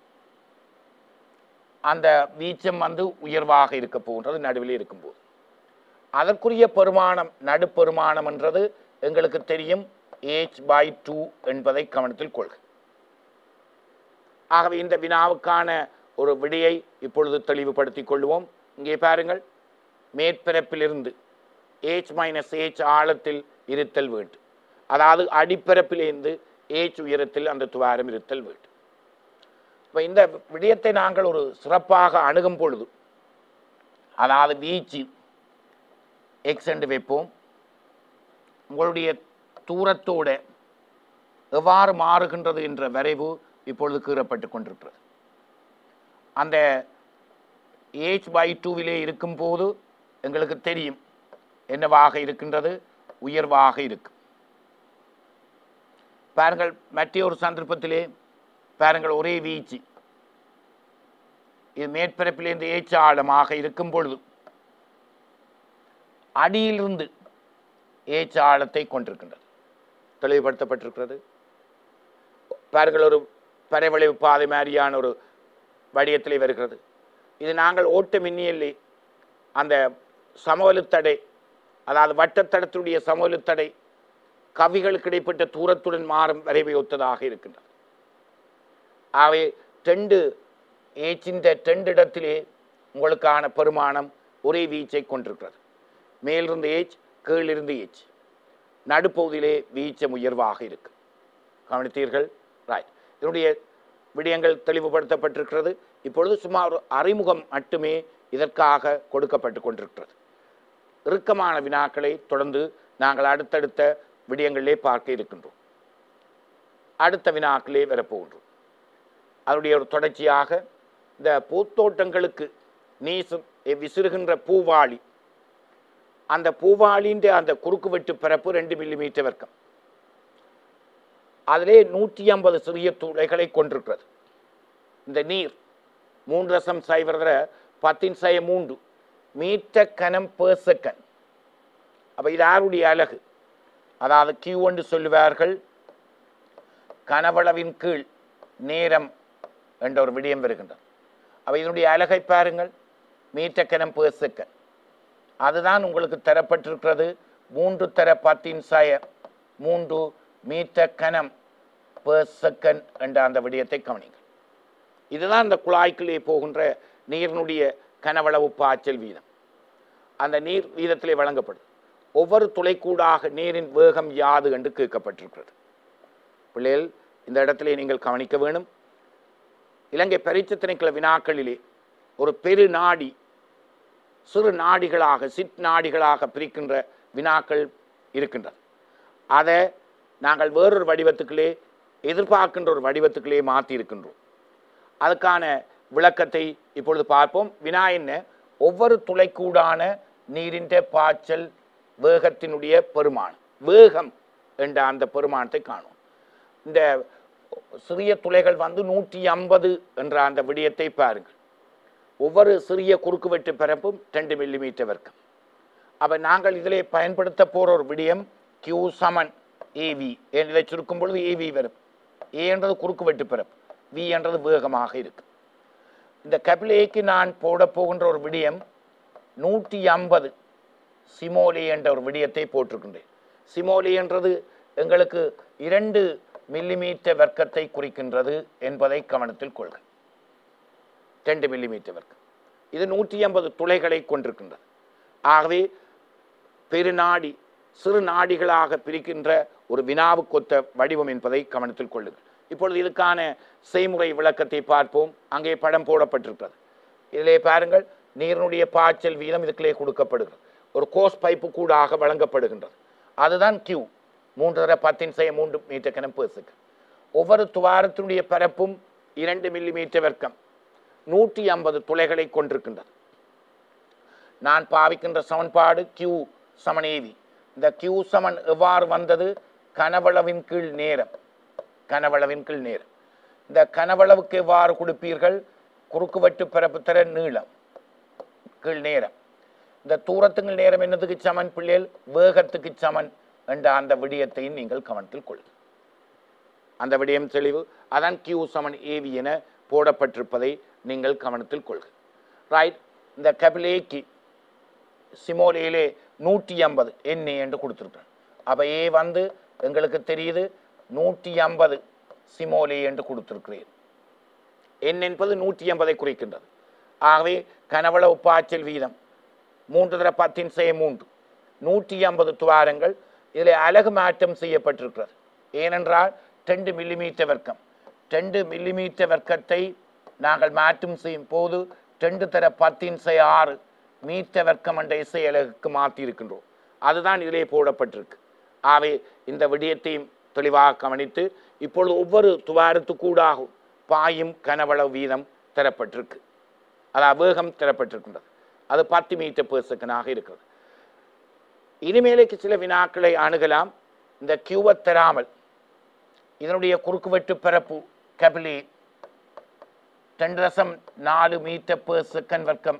அந்த வீச்சம் வந்து உயர்வாக இருக்க போகின்றது நடுவில் இருக்கும்போது அதற்குரிய பெருமானம் நடுப்பெருமானம் என்றது எங்களுக்கு தெரியும் ஏச் பை டூ என்பதை கவனத்தில் கொள்க ஆகவே இந்த வினாவுக்கான ஒரு விடையை இப்பொழுது தெளிவுபடுத்திக் கொள்வோம் இங்கே பாருங்கள் மேற்பரப்பிலிருந்து ஏச் மைனஸ் ஏச் ஆழத்தில் இருத்தல் வேண்டும் அதாவது அடிப்பரப்பிலிருந்து ஏச் உயரத்தில் அந்த துவாரம் இருத்தல் வேண்டும் இப்போ இந்த விடயத்தை நாங்கள் ஒரு சிறப்பாக அணுகும் பொழுது அதாவது வீச்சு எக்ஸ் என்று வைப்போம் உங்களுடைய தூரத்தோட எவ்வாறு மாறுகின்றது என்ற வரைவு இப்பொழுது கீறப்பட்டு கொண்டிருக்கிறது அந்த ஏச் பை டூவிலே இருக்கும்போது எங்களுக்கு தெரியும் என்னவாக இருக்கின்றது உயர்வாக இருக்கும் பாருங்கள் மற்ற ஒரு சந்தர்ப்பத்திலே பாருங்கள் ஒரே வீச்சு இது மேற்பரப்பிலிருந்து ஏச்ச ஆழமாக இருக்கும் பொழுது அடியிலிருந்து ஏச்ச ஆழத்தை கொண்டிருக்கின்றது தெளிவுபடுத்தப்பட்டிருக்கிறது பாருங்கள் ஒரு பரவளைவு பாதை மாதிரியான ஒரு வடிவத்திலே வருகிறது இது நாங்கள் ஓட்ட மின்னியல்லே அந்த சமவலுத்தடை அதாவது வட்டத்தடத்துடைய சமவலுத்தடை கவிகளுக்கு இடைப்பட்ட தூரத்துடன் மாறும் வரைவை ஒத்ததாக இருக்கின்றது ஆகவே டெண்டு ஏச்சின் டெண்டு இடத்திலே உங்களுக்கான பெருமானம் ஒரே வீச்சை கொண்டிருக்கிறது மேலிருந்து ஏச் கீழிருந்து ஏச் நடுப்பகுதியிலே வீச்சம் உயர்வாக இருக்கு கவனித்தீர்கள் ரைட் இதனுடைய விடயங்கள் தெளிவுபடுத்தப்பட்டிருக்கிறது இப்பொழுது சுமார் ஒரு அறிமுகம் மட்டுமே இதற்காக கொடுக்கப்பட்டு கொண்டிருக்கிறது இறுக்கமான வினாக்களை தொடர்ந்து நாங்கள் அடுத்தடுத்த விடயங்களிலே பார்க்க இருக்கின்றோம் அடுத்த வினாக்களே வரப்போகின்றோம் அதனுடைய ஒரு தொடர்ச்சியாக இந்த பூத்தோட்டங்களுக்கு நீசு விசிறுகின்ற பூவாளி அந்த பூவாளின்ற அந்த குறுக்கு வெட்டு பரப்பு ரெண்டு மில்லிமீட்டர் வர்க்கம் அதிலே நூற்றி ஐம்பது சிறிய துளைகளை கொண்டிருக்கிறது இந்த நீர் மூன்று ரசம் சைவரத பத்தின் சய மூன்று மீட்டர் கனம் பெர் செகண்ட் அப்போ இது யாருடைய அழகு அதாவது கியூ என்று சொல்லுவார்கள் கனவளவின் கீழ் நேரம் என்ற ஒரு விடயம் வருகின்றது அப்போ இதனுடைய அழகை பாருங்கள் மீட்டர் கனம் பெர் செகண்ட் அதுதான் உங்களுக்கு தரப்பட்டிருக்கிறது மூன்று தர பத்தின் சய மூன்று மீட்டர் கனம் பெர் செகண்ட் என்ற அந்த விடயத்தை கவனிங்கள் இதுதான் இந்த குழாய்க்குள்ளே போகின்ற நீரினுடைய கனவளவு பாய்ச்சல் வீதம் அந்த நீர் வீதத்திலே வழங்கப்படும் ஒவ்வொரு துளைக்கூடாக நீரின் வேகம் யாது என்று கேட்கப்பட்டிருக்கிறது பிள்ளைகள் இந்த இடத்திலே நீங்கள் கவனிக்க வேணும் இலங்கை பரீட்சை திணைக்கள வினாக்களிலே ஒரு பெரு நாடி சிறு நாடிகளாக சிட் நாடிகளாக பிரிக்கின்ற வினாக்கள் இருக்கின்றது அதை நாங்கள் வேறொரு வடிவத்துக்களே எதிர்பார்க்கின்ற ஒரு வடிவத்துக்களே மாற்றி இருக்கின்றோம் அதுக்கான விளக்கத்தை இப்பொழுது பார்ப்போம் வினா என்ன ஒவ்வொரு துளைக்கூடான நீரின் பாய்ச்சல் வேகத்தினுடைய பெருமானம் வேகம் என்ற அந்த பெருமானத்தை காணும் இந்த சிறிய துளைகள் வந்து நூற்றி ஐம்பது என்ற அந்த விடயத்தை பாருங்கள் ஒவ்வொரு சிறிய குறுக்குவெட்டு பரப்பும் ரெண்டு மில்லிமீட்டர் வர்க்கம் அப்போ நாங்கள் இதிலே பயன்படுத்த போகிற ஒரு விடயம் கியூ சமன் ஏவி இதை சுருக்கும் பொழுது ஏவி வரும் ஏ என்றது குறுக்குவெட்டு பரப்பு வி என்றது வேகமாக இருக்கு இந்த கபிலேக்கு நான் போட போகின்ற ஒரு விடயம் நூற்றி ஐம்பது சிமோலி என்ற ஒரு விடயத்தை போட்டிருக்கின்றேன் சிமோலி என்றது எங்களுக்கு இரண்டு மில்லிமீட்டர் வர்க்கத்தை குறிக்கின்றது என்பதை கவனத்தில் கொள்க ரெண்டு மில்லிமீட்டர் வர்க்கம் இது நூற்றி ஐம்பது துளைகளை கொண்டிருக்கின்றது ஆகவே பெருநாடி சிறு நாடிகளாக பிரிக்கின்ற ஒரு வினாவுக்கொத்த வடிவம் என்பதை கவனத்தில் கொள்ளுங்கள் இப்பொழுது இதுக்கான செய்முறை விளக்கத்தை பார்ப்போம் அங்கே படம் போடப்பட்டிருக்கிறது இதிலே பாருங்கள் நீரினுடைய பாய்ச்சல் வீதம் இதுக்குள்ளே கொடுக்கப்படுகிறது ஒரு கோஸ் பைப்பு கூடாக வழங்கப்படுகின்றது அதுதான் கியூ மூன்றரை பத்தின் செய்ய மூன்று மீட்டர் கனம் பேசுக்கு ஒவ்வொரு துவாரத்தினுடைய பரப்பும் இரண்டு மில்லி மீட்டர் வர்க்கம் நூற்றி ஐம்பது துளைகளை கொண்டிருக்கின்றது நான் பாவிக்கின்ற சமன்பாடு கியூ சமன் ஏவி இந்த கியூ சமன் எவ்வாறு வந்தது கனவளவின் கீழ் நேரம் கனவளவின் கீழ் நேரம் இந்த கனவளவுக்கு எவ்வாறு கொடுப்பீர்கள் குறுக்குவெட்டு பரப்பு தர நீளம் கீழ் நேரம் இந்த தூரத்துங்கள் நேரம் என்னதுக்கு சமன் பிள்ளைகள் வேகத்துக்கு சமன் என்ற அந்த விடயத்தையும் நீங்கள் கவனத்தில் கொள்ளுங்கள் அந்த விடயம் தெளிவு அதான் கியூ சமன் ஏவி என போடப்பட்டிருப்பதை நீங்கள் கவனத்தில் கொள்க ரைட் இந்த கபிலேக்கு சிமோலேலே நூற்றி ஐம்பது எண்ணெய் என்று கொடுத்துருக்கேன் அப்போ ஏ வந்து எங்களுக்கு தெரியுது நூற்றி ஐம்பது சிமோலே என்று கொடுத்திருக்கிறேன் எண் என்பது நூற்றி ஐம்பதை குறிக்கின்றது ஆகவே கனவளவு பாய்ச்சல் வீதம் மூன்று தர பத்தின் செய்ய மூன்று நூற்றி ஐம்பது துவாரங்கள் இதில் அலகு மாற்றம் செய்யப்பட்டிருக்கிறது ஏனென்றால் ரெண்டு மில்லிமீட்டர் வர்க்கம் ரெண்டு மில்லிமீட்டர் வர்க்கத்தை நாங்கள் மாற்றம் செய்யும் போது ரெண்டு தர பத்தின் செய்ய ஆறு மீட்டர் வர்க்கம் என்ற இசை அலகுக்கு மாற்றி இருக்கின்றோம் அதுதான் இதிலே போடப்பட்டிருக்கு ஆகவே இந்த விடயத்தையும் தெளிவாக கவனித்து இப்பொழுது ஒவ்வொரு துவாரத்துக்கூடாகும் பாயும் கனவளவு வீதம் தரப்பட்டிருக்கு அதாவது வேகம் தரப்பட்டிருக்கின்றது அது பத்து மீட்டர் per second ஆக இருக்கிறது இனிமேலுக்கு சில வினாக்களை அணுகலாம் இந்த கியூவை தராமல் இதனுடைய குறுக்குவெட்டு பரப்பு கபிலி ரெண்டு தசம் நாலு மீட்டர் per செகண்ட் வர்க்கம்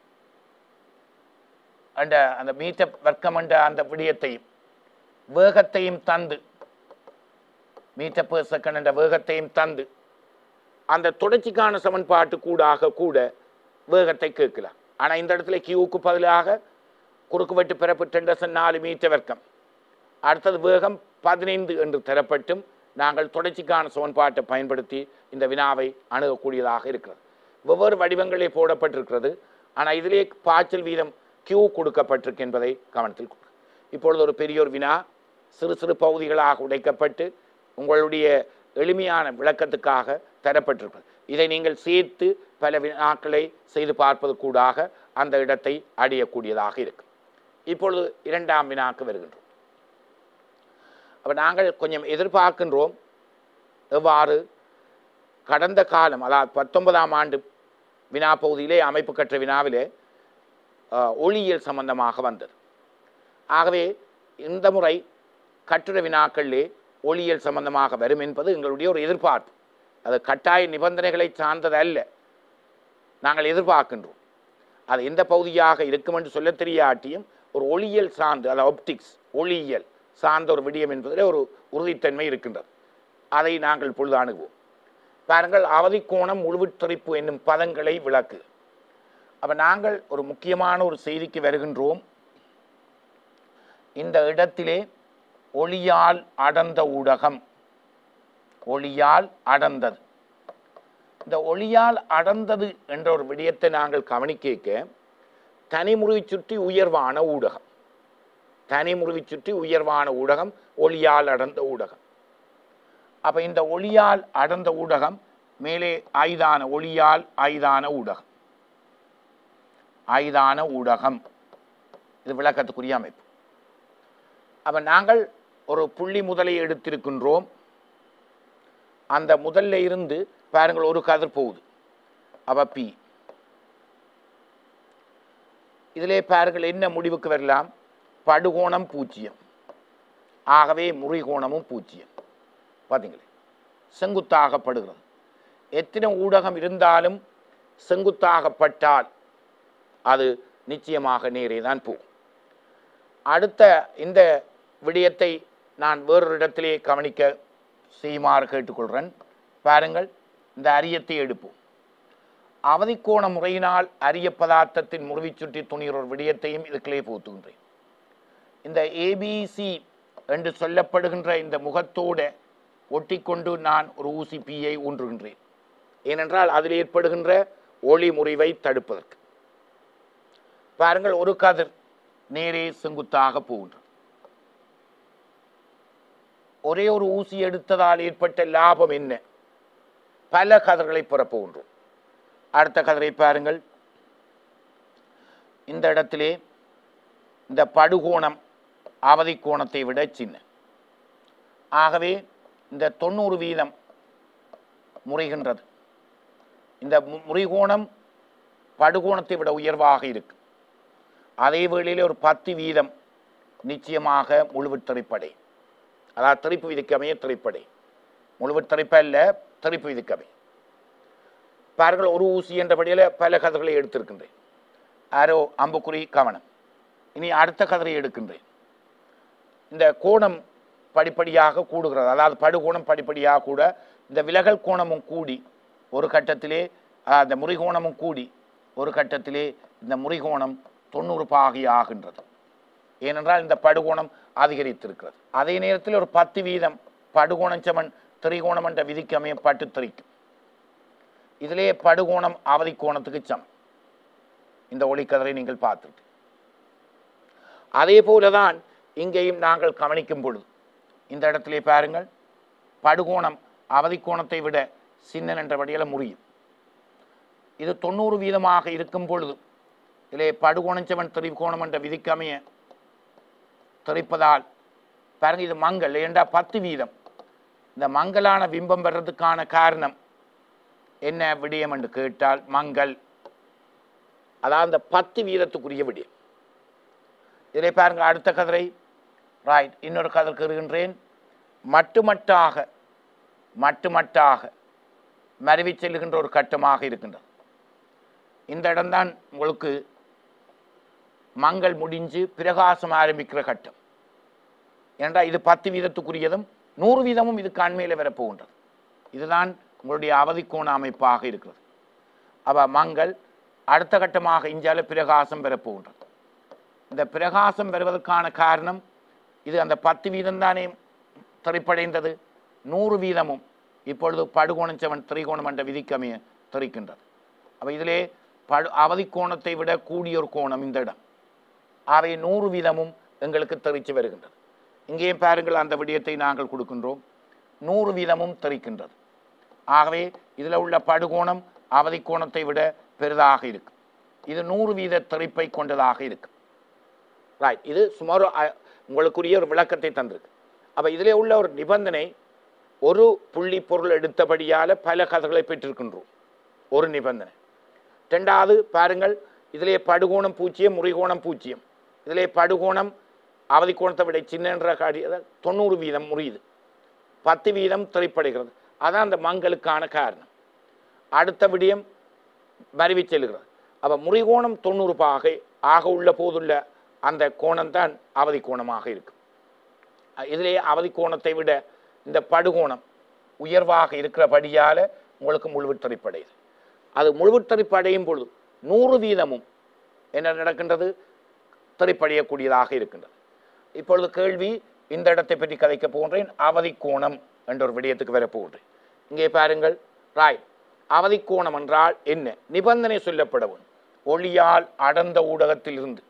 அந்த அந்த மீட்டர் வர்க்கம் என்ற அந்த விடயத்தையும் வேகத்தையும் தந்து மீட்டர் per செகண்ட் என்ற வேகத்தையும் தந்து அந்த தொடர்ச்சிக்கான சமன்பாட்டு கூடாக கூட வேகத்தை கேட்கலாம் ஆனால் இந்த இடத்துல கியூவுக்கு பதிலாக குறுக்குவெட்டு பிறப்பு டெண்டசன் நாலு மீட்டர் வர்க்கம் அடுத்தது வேகம் பதினைந்து என்று தரப்பட்டும் நாங்கள் தொடர்ச்சிக்கான சமன்பாட்டை பயன்படுத்தி இந்த வினாவை அணுகக்கூடியதாக இருக்கிறது வெவ்வேறு வடிவங்களே போடப்பட்டிருக்கிறது ஆனால் இதிலே பாய்ச்சல் வீதம் கியூ கொடுக்கப்பட்டிருக்கு என்பதை கவனத்தில் கொள்க இப்பொழுது ஒரு பெரிய ஒரு வினா சிறு சிறு பகுதிகளாக உடைக்கப்பட்டு உங்களுடைய எளிமையான விளக்கத்துக்காக தரப்பட்டிருக்கிறது இதை நீங்கள் சேர்த்து பல வினாக்களை செய்து பார்ப்பது கூடாக அந்த இடத்தை அடையக்கூடியதாக இருக்கும் இப்பொழுது இரண்டாம் வினாக்கு வருகின்றோம் அப்ப நாங்கள் கொஞ்சம் எதிர்பார்க்கின்றோம் எவ்வாறு கடந்த காலம் அதாவது பத்தொன்பதாம் ஆண்டு வினா பகுதியிலே அமைப்பு கற்ற வினாவிலே அஹ், ஒளியியல் சம்பந்தமாக வந்தது ஆகவே இந்த முறை கட்டுரை வினாக்களிலே ஒளியியல் சம்பந்தமாக வரும் என்பது எங்களுடைய ஒரு எதிர்பார்ப்பு அது கட்டாய நிபந்தனைகளை சார்ந்தது அல்ல நாங்கள் எதிர்பார்க்கின்றோம் அது எந்த பகுதியாக இருக்கும் என்று சொல்ல தெரியாட்டியும் ஒரு ஒளியியல் சார்ந்து அது ஆப்டிக்ஸ் ஒளியியல் சார்ந்த ஒரு விடயம் என்பதில் ஒரு உறுதித்தன்மை இருக்கின்றது அதை நாங்கள் பொழுது அணுகுவோம் பாருங்கள் அவதிக்கோணம் முழுவித்தறிப்பு என்னும் பதங்களை விளக்கு அப்ப நாங்கள் ஒரு முக்கியமான ஒரு செய்திக்கு வருகின்றோம் இந்த இடத்திலே ஒளியால் அடர்ந்த ஊடகம் ஒளியால் அடர்ந்தது இந்த ஒளியால் அடர்ந்தது என்ற ஒரு விடயத்தை நாங்கள் கவனிக்க தனிமுறிவை சுற்றி உயர்வான ஊடகம் தனிமுறிவை சுற்றி உயர்வான ஊடகம் ஒளியால் அடர்ந்த ஊடகம் அப்ப இந்த ஒளியால் அடர்ந்த ஊடகம் மேலே ஐதான ஒளியால் ஐதான ஊடகம் ஐதான ஊடகம் இது விளக்கத்துக்குரிய அமைப்பு அப்ப நாங்கள் ஒரு புள்ளி முதலை எடுத்திருக்கின்றோம் அந்த முதல்ல இருந்து பாருங்கள் ஒரு கதிர் போகுது அப்ப பி இதிலே பாருங்கள் என்ன முடிவுக்கு வரலாம் படுகோணம் பூஜ்ஜியம் ஆகவே முறிகோணமும் பூஜ்ஜியம் பார்த்தீங்களே செங்குத்தாகப்படுகிறது எத்தனை ஊடகம் இருந்தாலும் செங்குத்தாகப்பட்டால் அது நிச்சயமாக நேரே தான் போகும் அடுத்த இந்த விடயத்தை நான் வேறொரு இடத்திலே கவனிக்க செய்யுமாறு கேட்டுக்கொள்கிறேன் பாருங்கள் இந்த அரியத்தை எடுப்போம் அவதிக்கோண முறையினால் அரிய பதார்த்தத்தின் முறிவைச் சுற்றி துணிகிற ஒரு விடயத்தையும் இதுக்குள்ளே பூத்துகின்றேன் இந்த ஏபிசி என்று சொல்லப்படுகின்ற இந்த முகத்தோடு ஒட்டிக்கொண்டு நான் ஒரு ஊசி பீயை ஊன்றுகின்றேன் ஏனென்றால் அதில் ஏற்படுகின்ற ஒளி முறிவை தடுப்பதற்கு பாருங்கள் ஒரு கதிர் நேரே செங்குத்தாக போகின்றது ஒரே ஒரு ஊசி எடுத்ததால் ஏற்பட்ட லாபம் என்ன பல கதிர்களை புறப்போகின்றோம் அடுத்த கதிரை பாருங்கள் இந்த இடத்திலே இந்த படுகோணம் அவதி கோணத்தை விட சின்ன ஆகவே இந்த தொண்ணூறு வீதம் முறைகின்றது இந்த மு- முறிகோணம் படுகோணத்தை விட உயர்வாக இருக்கு அதே வேளையில் ஒரு பத்து வீதம் நிச்சயமாக முழுவத் திரைப்படை அதாவது திருப்பு விதிக்கமைய திரைப்படை முழுவத் திரைப்ப அல்ல திருப்பு விதிக்கமை பாருங்கள் ஒரு ஊசி என்றபடியில் பல கதைகளை எடுத்திருக்கின்றேன் ஆரோ அம்புக்குறி கவனம் இனி அடுத்த கதிரை எடுக்கின்றேன் இந்த கோணம் படிப்படியாக கூடுகிறது அதாவது படுகோணம் படிப்படியாக கூட இந்த விலகல் கோணமும் கூடி ஒரு கட்டத்திலே ஆஹ், இந்த முறிகோணமும் கூடி ஒரு கட்டத்திலே இந்த முறிகோணம் தொண்ணூறு பாகி ஆகின்றது ஏனென்றால் இந்த படுகோணம் அதிகரித்திருக்கிறது அதே நேரத்தில் ஒரு பத்து வீதம் படுகோணம் சமன் திரிகோணம் என்ற விதிக்கு அமைய பட்டு திரிக்கும் இதிலே படுகோணம் அவதி கோணத்துக்கு சமம் இந்த ஒளிக்கதிரை நீங்கள் பார்த்துட்டு அதே போலதான் இங்கேயும் நாங்கள் கவனிக்கும் பொழுது இந்த இடத்திலே பாருங்கள் படுகோணம் அவதி கோணத்தை விட சின்னன் என்றபடியில் முறியும் இது தொண்ணூறு வீதமாக இருக்கும் பொழுது இதிலே படுகோணஞ்சவன் திரிகோணம் என்ற விதிக்கமைய திரிப்பதால் பாருங்க இது மங்கள் ஏண்டா பத்து வீதம் இந்த மங்கலான பிம்பம் வர்றதுக்கான காரணம் என்ன விடயம் என்று கேட்டால் மங்கள் அதாவது அந்த பத்து வீதத்துக்குரிய விடயம் இதிலே பாருங்க அடுத்த கதிரை ரைட் இன்னொரு கதிர் கருகின்றேன் மட்டுமட்டாக மட்டுமட்டாக மருவி செல்லுகின்ற ஒரு கட்டமாக இருக்கின்றது இந்த இடம்தான் உங்களுக்கு மங்கள் முடிஞ்சு பிரகாசம் ஆரம்பிக்கிற கட்டம் ஏனென்றால் இது பத்து வீதத்துக்குரியதும் நூறு வீதமும் இதுக்கு அண்மையில் வரப்போகின்றது இதுதான் உங்களுடைய அவதி கோண அமைப்பாக இருக்கிறது அவ மங்கள் அடுத்த கட்டமாக இஞ்சால பிரகாசம் பெறப்போகின்றது இந்த பிரகாசம் பெறுவதற்கான காரணம் இது அந்த பத்து வீதம் தானே திரைப்படைந்தது நூறு வீதமும் இப்பொழுது படுகோணச்சவன் திரிகோணம் என்ற விதிக்கமைய திரிக்கின்றது அப்போ இதிலே படு அவதி கோணத்தை விட கூடிய ஒரு கோணம் இந்த இடம் அவை நூறு வீதமும் எங்களுக்கு தெரிச்சு வருகின்றது இங்கேயும் பாருங்கள் அந்த விடயத்தை நாங்கள் கொடுக்கின்றோம் நூறு வீதமும் தெரிக்கின்றது ஆகவே இதில் உள்ள படுகோணம் அவதி கோணத்தை விட பெரிதாக இருக்கும் இது நூறு வீத திரிப்பை கொண்டதாக இருக்கும் ரைட் இது சுமார் அ- உங்களுக்குரிய ஒரு விளக்கத்தை தந்திருக்கு அப்போ இதிலே உள்ள ஒரு நிபந்தனை ஒரு புள்ளி பொருள் எடுத்தபடியால் பல கதைகளை பெற்றிருக்கின்றோம் ஒரு நிபந்தனை ரெண்டாவது பாருங்கள் இதிலே படுகோணம் பூஜ்ஜியம் முறிகோணம் பூஜ்ஜியம் இதிலே படுகோணம் அவதி கோணத்தை விட சின்னன்ற காடி அதாவது தொண்ணூறு வீதம் முறியுது பத்து வீதம் திரைப்படுகிறது அதான் அந்த மங்களுக்கான காரணம் அடுத்த விடயம் மருவி செல்கிறது அப்போ முறிகோணம் தொண்ணூறு பாகை ஆக உள்ள போதுள்ள அந்த கோணம்தான் அவதி கோணமாக இருக்கும் இதிலே அவதி கோணத்தை விட இந்த படுகோணம் உயர்வாக இருக்கிறபடியால் உங்களுக்கு முழுவித்தறிப்படையுது அது முழுவித்தறிப்படையும் பொழுது நூறு வீதமும் என்ன நடக்கின்றது திரைப்படையக்கூடியதாக இருக்கின்றது இப்பொழுது கேள்வி இந்த இடத்தை பற்றி கதைக்க போகின்றேன் அவதி கோணம் என்ற ஒரு விடயத்துக்கு வர போகின்றேன் இங்கே பாருங்கள் ராய் அவதி கோணம் என்றால் என்ன நிபந்தனை சொல்லப்படவும் ஒளியால் அடர்ந்த ஊடகத்தில் இருந்து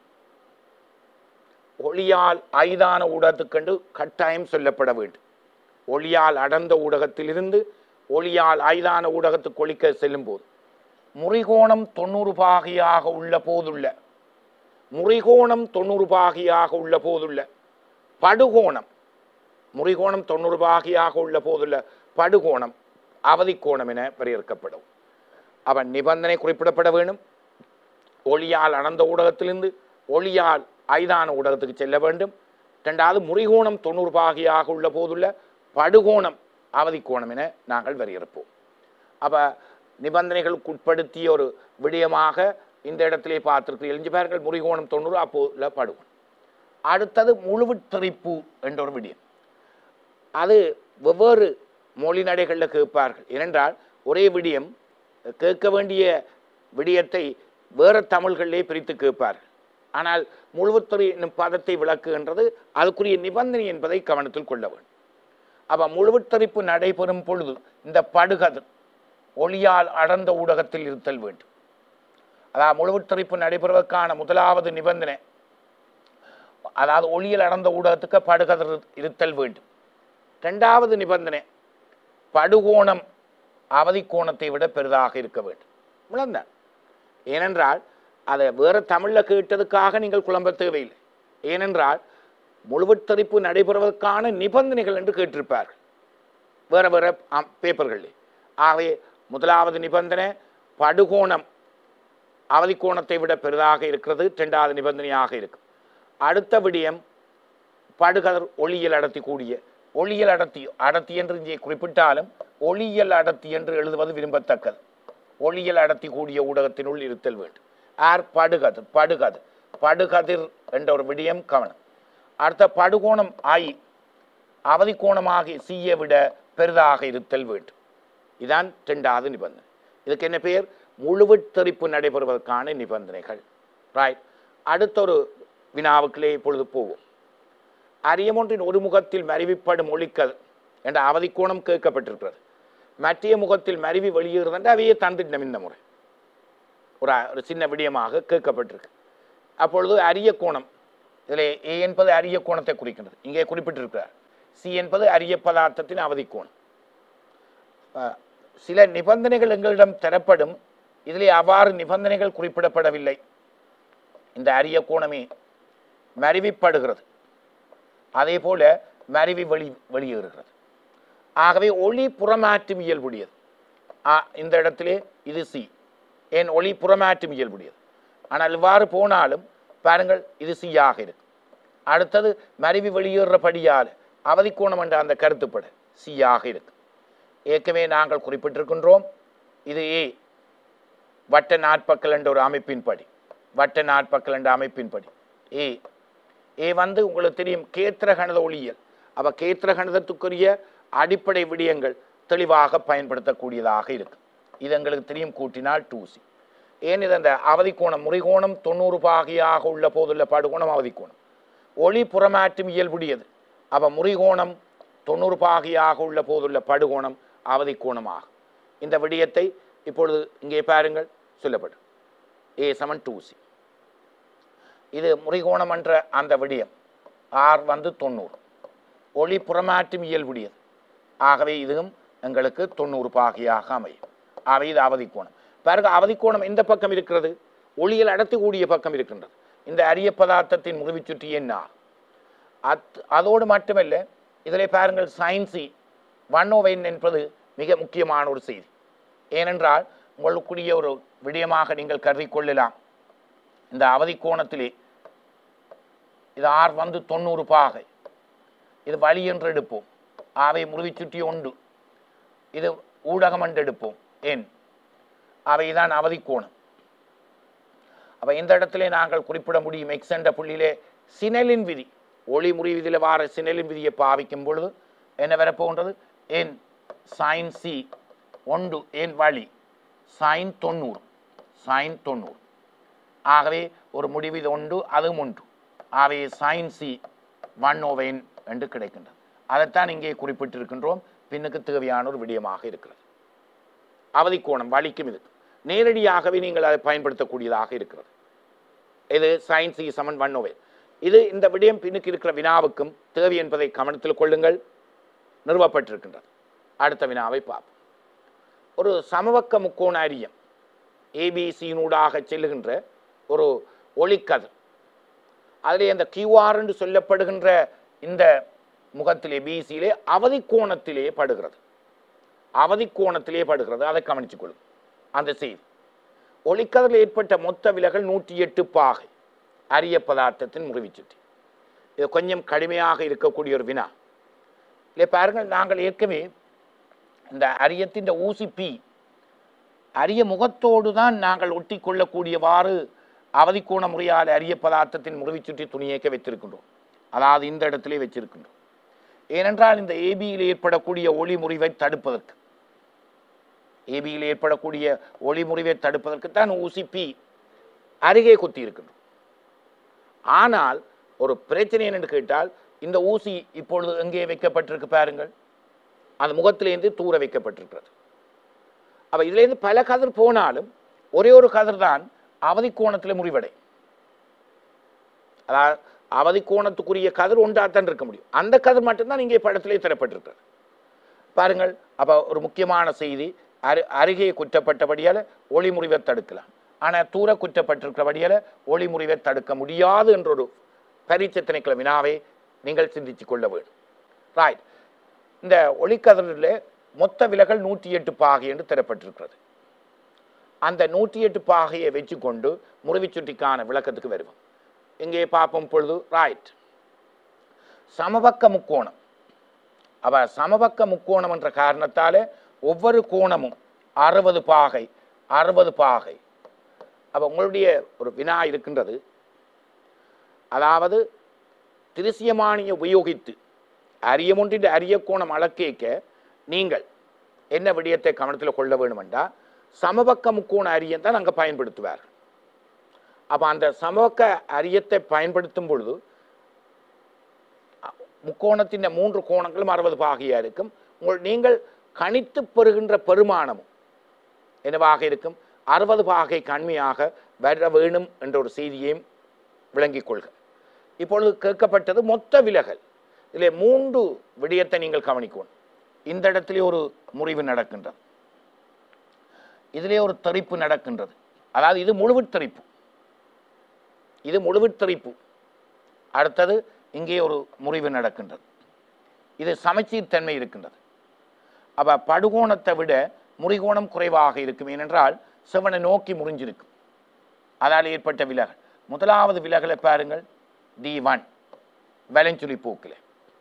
ஒளியால் ஐதான ஊடகத்துக்கண்டு கட்டாயம் சொல்லப்பட வேண்டும் ஒளியால் அடர்ந்த ஊடகத்திலிருந்து ஒளியால் ஐதான ஊடகத்துக்கு ஒளிக்க செல்லும் போது முறிகோணம் தொண்ணூறு பாகையாக உள்ள போதுள்ள முறிகோணம் தொண்ணூறு பாகையாக உள்ள போதுள்ள படுகோணம் முறிகோணம் தொண்ணூறு பாகையாக உள்ள போதுள்ள படுகோணம் அவதி கோணம் என வரையறுக்கப்படும் அவன் நிபந்தனை குறிப்பிடப்பட வேண்டும் ஒளியால் அனந்த ஊடகத்திலிருந்து ஒளியால் ஐதான ஊடகத்துக்கு செல்ல வேண்டும் ரெண்டாவது முறிகோணம் தொண்ணூறு பாகையாக உள்ள போதுள்ள படுகோணம் அவதி கோணம் என நாங்கள் வரையறுப்போம் அப்ப நிபந்தனைகளுக்கு உட்படுத்திய ஒரு விடயமாக இந்த இடத்திலே பார்த்திருக்கிறீர்கள் இங்கே பாருங்கள் முறிகோணம் தொண்ணூறு அப்போ உள்ள படுகோணம் அடுத்தது முழுவித்தறிப்பு என்ற ஒரு விடயம் அது வெவ்வேறு மொழி நடைகளில் கேட்பார்கள் ஏனென்றால் ஒரே விடயம் கேட்க வேண்டிய விடயத்தை வேறு தமிழ்களிலே பிரித்து கேட்பார்கள் ஆனால் முழுவத்துறை என்னும் பதத்தை விளக்குகின்றது அதுக்குரிய நிபந்தனை என்பதை கவனத்தில் கொள்ள வேண்டும் அப்ப முழுவத்தரிப்பு நடைபெறும் பொழுது இந்த படுகதிர் ஒளியால் அடர்ந்த ஊடகத்தில் இருத்தல் வேண்டும் அதாவது முழுவத்தரிப்பு நடைபெறுவதற்கான முதலாவது நிபந்தனை அதாவது ஒளியில் அடர்ந்த ஊடகத்துக்கு படுகதிர் இருத்தல் வேண்டும் இரண்டாவது நிபந்தனை படுகோணம் அவதி கோணத்தை விட பெரிதாக இருக்க வேண்டும் விளந்தான் ஏனென்றால் அதை வேற தமிழ்ல கேட்டதுக்காக நீங்கள் குழம்ப தேவையில்லை ஏனென்றால் முழுவத்தரிப்பு நடைபெறுவதற்கான நிபந்தனைகள் என்று கேட்டிருப்பார்கள் வேற வேற ஆம், பேப்பர்களில் ஆகவே முதலாவது நிபந்தனை படுகோணம் அவதி கோணத்தை விட பெரிதாக இருக்கிறது இரண்டாவது நிபந்தனையாக இருக்கும் அடுத்த விடயம் படுகதிர் ஒளியியல் அடர்த்தி கூடிய ஒளியியல் அடர்த்தி அடர்த்தி என்று இங்கே குறிப்பிட்டாலும் ஒளியியல் அடர்த்தி என்று எழுதுவது விரும்பத்தக்கது ஒளியியல் அடர்த்தி கூடிய ஊடகத்தினுள் இருத்தல் வேண்டும் ஆர் படுகதிர் படுகதிர் படுகதிர் என்ற ஒரு விடயம் கவனம் அடுத்த படுகோணம் ஆய் அவதி கோணமாகி சீயை விட பெரிதாக இருத்தல் வேண்டும் இதான் இரண்டாவது நிபந்தனை இதுக்கு என்ன பெயர் முழுவத்தரிப்பு நடைபெறுவதற்கான நிபந்தனைகள் ரைட் அடுத்த ஒரு வினாவுக்குள்ளே இப்பொழுது போவோம் அரியமொன்றின் ஒரு முகத்தில் மருவிப்படும் ஒளிக்கல் என்ற அவதி கோணம் கேட்கப்பட்டிருக்கிறது மற்றைய முகத்தில் மருவி வெளியேறுது என்று அவையே தந்திட்டம் இந்த முறை ஒரு ஒரு சின்ன விடயமாக கேட்கப்பட்டிருக்கு அப்பொழுது அரிய கோணம் இதில் ஏ என்பது அரிய கோணத்தை குறிக்கின்றது இங்கே குறிப்பிட்டிருக்கிறார் சி என்பது அரிய பதார்த்தத்தின் அவதி கோணம் அஹ், சில நிபந்தனைகள் எங்களிடம் தரப்படும் இதிலே அவ்வாறு நிபந்தனைகள் குறிப்பிடப்படவில்லை இந்த அரிய கோணமே மருவிப்படுகிறது அதே போல மருவி வெளி வெளியேறுகிறது ஆகவே ஒளி புறமாற்றும் இயல்புடையது ஆ, இந்த இடத்திலே இது சி ஏன் ஒளி புறமாற்றும் இயல்புடையது ஆனால் இவ்வாறு போனாலும் பாருங்கள் இது சியாக இருக்கு அடுத்தது மருவி வெளியேறபடியால் அவதிக்கோணம் என்ற அந்த கருத்துப்பட சியாக இருக்கு ஏற்கனவே நாங்கள் குறிப்பிட்டிருக்கின்றோம் இது ஏ வட்ட நாட்பக்கல் என்ற ஒரு அமைப்பின்படி வட்ட நாட்பக்கல் என்ற அமைப்பின்படி ஏ ஏ வந்து உங்களுக்கு தெரியும் கேத்திர கணித ஒளியியல் அப்ப கேத்திர கணிதத்துக்குரிய அடிப்படை விடயங்கள் தெளிவாக பயன்படுத்தக்கூடியதாக இருக்கு இது எங்களுக்கு தெரியும் கூட்டினால் டூ சி ஏன் இது அந்த அவதிக்கோணம் முறிகோணம் தொண்ணூறு பாகியாக உள்ள போதுள்ள படுகோணம் அவதிக்கோணம் ஒளி புறமாற்றும் இயல்புடையது அப்ப முறிகோணம் தொண்ணூறு பாகியாக உள்ள போதுள்ள படுகோணம் அவதிக்கோணமாகும் இந்த விடயத்தை இப்பொழுது இங்கே பாருங்கள் சொல்லப்படும் ஏ சமன் டூ சி இது முறிகோணம் என்ற அந்த விடயம் ஆர் வந்து தொண்ணூறு ஒளி புறமாற்றும் இயல்புடையது ஆகவே இதுவும் எங்களுக்கு தொண்ணூறு பாகையாக அமையும் ஆகவே இது அவதிக்கோணம் பாருங்க அவதிக்கோணம் எந்த பக்கம் இருக்கிறது ஒளியில் அடர்த்தக்கூடிய பக்கம் இருக்கின்றது இந்த அரிய பதார்த்தத்தின் முறிவு சுற்றி என்ன அத் அதோடு மட்டுமல்ல இதிலே பாருங்கள் சயின்சி வண்ணோவைன் என்பது மிக முக்கியமான ஒரு செய்தி ஏனென்றால் உங்களுக்குரிய ஒரு விடயமாக நீங்கள் கருதி கொள்ளலாம் இந்த அவதி கோணத்திலே இது ஆர் வந்து தொண்ணூறு பாகை இது வழி என்று எடுப்போம் ஆவை முறிவி சுற்றி உண்டு இது ஊடகம் என்று எடுப்போம் ஏன் அவைதான் அவதி கோணம் அப்ப இந்த இடத்திலே நாங்கள் குறிப்பிட முடியும் எக்ஸ் என்ற புள்ளியிலே சினலின் விதி ஒளி முறிவிதில் வார சினலின் விதியை பாவிக்கும் பொழுது என்ன வரப்போகின்றது என் சைன் சி ஒன்று என் வழி சைன் தொண்ணூறு சைன் தொண்ணூறு ஆகவே ஒரு முடிவு இது உண்டு அதுவும் உண்டு ஆகவே சைன் சி ஒன் ஓவன் என்று கிடைக்கின்றது அதைத்தான் இங்கே குறிப்பிட்டிருக்கின்றோம் பின்னுக்கு தேவையான ஒரு விடயமாக இருக்கிறது அவதிக்கோணம் வலிக்கும் இது நேரடியாகவே நீங்கள் அதை பயன்படுத்தக்கூடியதாக இருக்கிறது இது சயின்ஸ் சி சமன் ஒன் ஓவன் இது இந்த விடயம் பின்னுக்கு இருக்கிற வினாவுக்கும் தேவை என்பதை கவனத்தில் கொள்ளுங்கள் நிறுவப்பட்டிருக்கின்றது அடுத்த வினாவை பார்ப்போம் ஒரு சமபக்க முக்கோண அரியம் ஏபிசியினூடாக செல்லுகின்ற ஒரு ஒளிக்கதிர் அதிலே அந்த கியூஆர் என்று சொல்லப்படுகின்ற இந்த முகத்திலே பிசியிலே அவதி கோணத்திலே படுகிறது அவதி கோணத்திலே படுகிறது அதை கவனித்துக் கொள்ளும் அந்த செய்தி ஒளிக்கதிரில் ஏற்பட்ட மொத்த விலகல் நூற்றி எட்டு பாகை அரிய பதார்த்தத்தின் முறிவுச்சுட்டி இது கொஞ்சம் கடுமையாக இருக்கக்கூடிய ஒரு வினா இல்லை பாருங்கள் நாங்கள் ஏற்கனவே இந்த அரியத்தின் ஊசி பி அரிய முகத்தோடு தான் நாங்கள் ஒட்டி கொள்ளக்கூடியவாறு அவதிக்கோண முறையால் அரிய பதார்த்தத்தின் முறிவுச்சுற்றி துணியேக்க வைத்திருக்கின்றோம் அதாவது இந்த இடத்திலே வச்சிருக்கின்றோம் ஏனென்றால் இந்த ஏபியில் ஏற்படக்கூடிய ஒளி முறிவை தடுப்பதற்கு ஏபியில் ஏற்படக்கூடிய ஒளி முறிவை தடுப்பதற்கு தான் ஊசி பி அருகே குத்தி இருக்கின்றோம் ஆனால் ஒரு பிரச்சனை என்னன்னு கேட்டால் இந்த ஊசி இப்பொழுது எங்கே வைக்கப்பட்டிருக்கு பாருங்கள் அந்த முகத்திலேருந்து தூர வைக்கப்பட்டிருக்கிறது அப்ப இதுலேருந்து பல கதிர் போனாலும் ஒரே ஒரு கதிர் தான் அவதி கோணத்தில் முறிவடை அதாவது அவதி கோணத்துக்குரிய கதிர் ஒன்றாத்தான் இருக்க முடியும் அந்த கதிர் மட்டும்தான் இங்கே படத்திலே தரப்பட்டிருக்கிறது பாருங்கள் அப்ப ஒரு முக்கியமான செய்தி அரு அருகே குற்றப்பட்டபடியால ஒளி முறிவை தடுக்கலாம் ஆனால் தூர குற்றப்பட்டிருக்கிறபடியால ஒளி முறிவை தடுக்க முடியாது என்ற ஒரு பரிச்சத்தனைக்கிழமை வினாவை நீங்கள் சிந்தித்துக் கொள்ள வேண்டும் ரைட் இந்த ஒளிக்கதிரில் மொத்த விலகல் நூற்றி எட்டு பாகை என்று தரப்பட்டிருக்கிறது அந்த நூற்றி எட்டு பாகையை வச்சுக்கொண்டு முறிவுச் சுட்டிக்கான விளக்கத்துக்கு வருவோம் இங்கே பார்ப்போம் பொழுது ரைட் சமபக்க முக்கோணம் அவ சமபக்க முக்கோணம் என்ற காரணத்தாலே ஒவ்வொரு கோணமும் அறுபது பாகை அறுபது பாகை அப்ப உங்களுடைய ஒரு வினா இருக்கின்றது அதாவது திருசியமானியை உபயோகித்து அரியமொன்றின் அரிய கோணம் அளக்கேக்க நீங்கள் என்ன விடயத்தை கவனத்தில் கொள்ள வேண்டுமென்றா சமபக்க முக்கோண அரியன் தான் அங்கே பயன்படுத்துவார் அப்போ அந்த சமபக்க அரியத்தை பயன்படுத்தும் பொழுது அ- முக்கோணத்தின் மூன்று கோணங்களும் அறுபது பாகையா இருக்கும் உங்கள் நீங்கள் கணித்து பெறுகின்ற பெருமானமும் என்னவாக இருக்கும் அறுபது பாகை கண்மையாக வர வேணும் என்ற ஒரு செய்தியையும் விளங்கிக் கொள்க இப்பொழுது கேட்கப்பட்டது மொத்த விலகல் இதில் மூன்று விடயத்தை நீங்கள் கவனிக்கணும் இந்த இடத்திலே ஒரு முறிவு நடக்கின்றது இதிலே ஒரு தெறிப்பு நடக்கின்றது அதாவது இது முழுவித் தெறிப்பு இது முழுவித் தெறிப்பு அடுத்தது இங்கே ஒரு முறிவு நடக்கின்றது இது சமச்சீர் தன்மை இருக்கின்றது அப்ப படுகோணத்தை விட முறிகோணம் குறைவாக இருக்கும் ஏனென்றால் சிவனை நோக்கி முறிஞ்சிருக்கும் அதால் ஏற்பட்ட விலகல் முதலாவது விலகலை பாருங்கள் டி ஒன் வலஞ்சுழி போக்கில்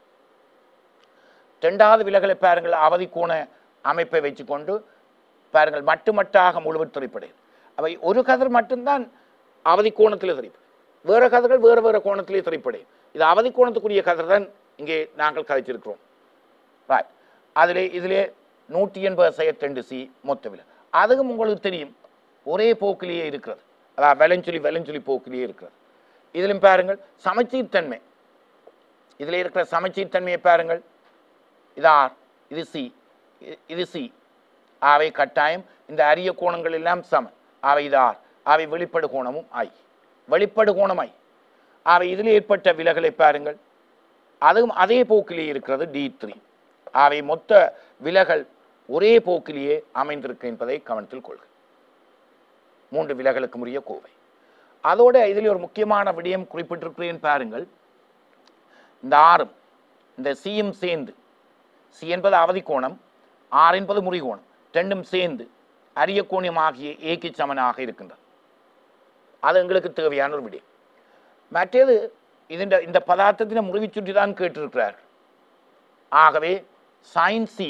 ரெண்டாவது விலகலை பாருங்கள் அவதி கோண அமைப்பை வச்சுக்கொண்டு பாருங்கள் மட்டு மட்டாக முழுவதும் திரைப்படையும் அவை ஒரு கதிர் மட்டும்தான் அவதி கோணத்தில் திரைப்படும் வேற கதிர்கள் வேறு வேறு கோணத்திலே திரைப்படையும் இது அவதி கோணத்துக்குரிய கதிர் தான் இங்கே நாங்கள் கதைச்சிருக்கிறோம் ரைட் அதிலே இதிலே நூற்றி எண்பது செயற்ரெண்டு சி மொத்த விலை அதுவும் உங்களுக்கு தெரியும் ஒரே போக்கிலேயே இருக்கிறது அதாவது வெளஞ்சொலி வெளஞ்சொலி போக்கிலேயே இருக்கிறது இதிலும் பாருங்கள் சமச்சீர் தன்மை இதில் இருக்கிற சமச்சீர் தன்மையை பாருங்கள் இது ஆர் இது சி இ- இது சி அவை கட்டாயம் இந்த அரிய கோணங்கள் எல்லாம் சமன் அவை இது ஆர் அவை வெளிப்படு கோணமும் ஐ வெளிப்படு கோணம் ஐ அவை இதில் ஏற்பட்ட விலகலை பாருங்கள் அதுவும் அதே போக்கிலே இருக்கிறது டி த்ரீ அவை மொத்த விலகல் ஒரே போக்கிலேயே அமைந்திருக்கு என்பதை கவனத்தில் கொள்க மூன்று விலகலுக்கு உரிய கோவை அதோட இதில் ஒரு முக்கியமான விடயம் குறிப்பிட்டிருக்கிறேன் பாருங்கள் இந்த ஆறும் இந்த சியும் சேர்ந்து சி என்பது அவதி கோணம் ஆர் என்பது முறிகோணம் ரெண்டும் சேர்ந்து அரிய கோணம் ஆகிய ஏக்கு சமனாக இருக்கின்றது அது எங்களுக்கு தேவையான ஒரு விடயம் மற்றது இந்த இந்த பதார்த்தத்தின முறிவு சுற்றி தான் கேட்டிருக்கிறார் ஆகவே சைன் சி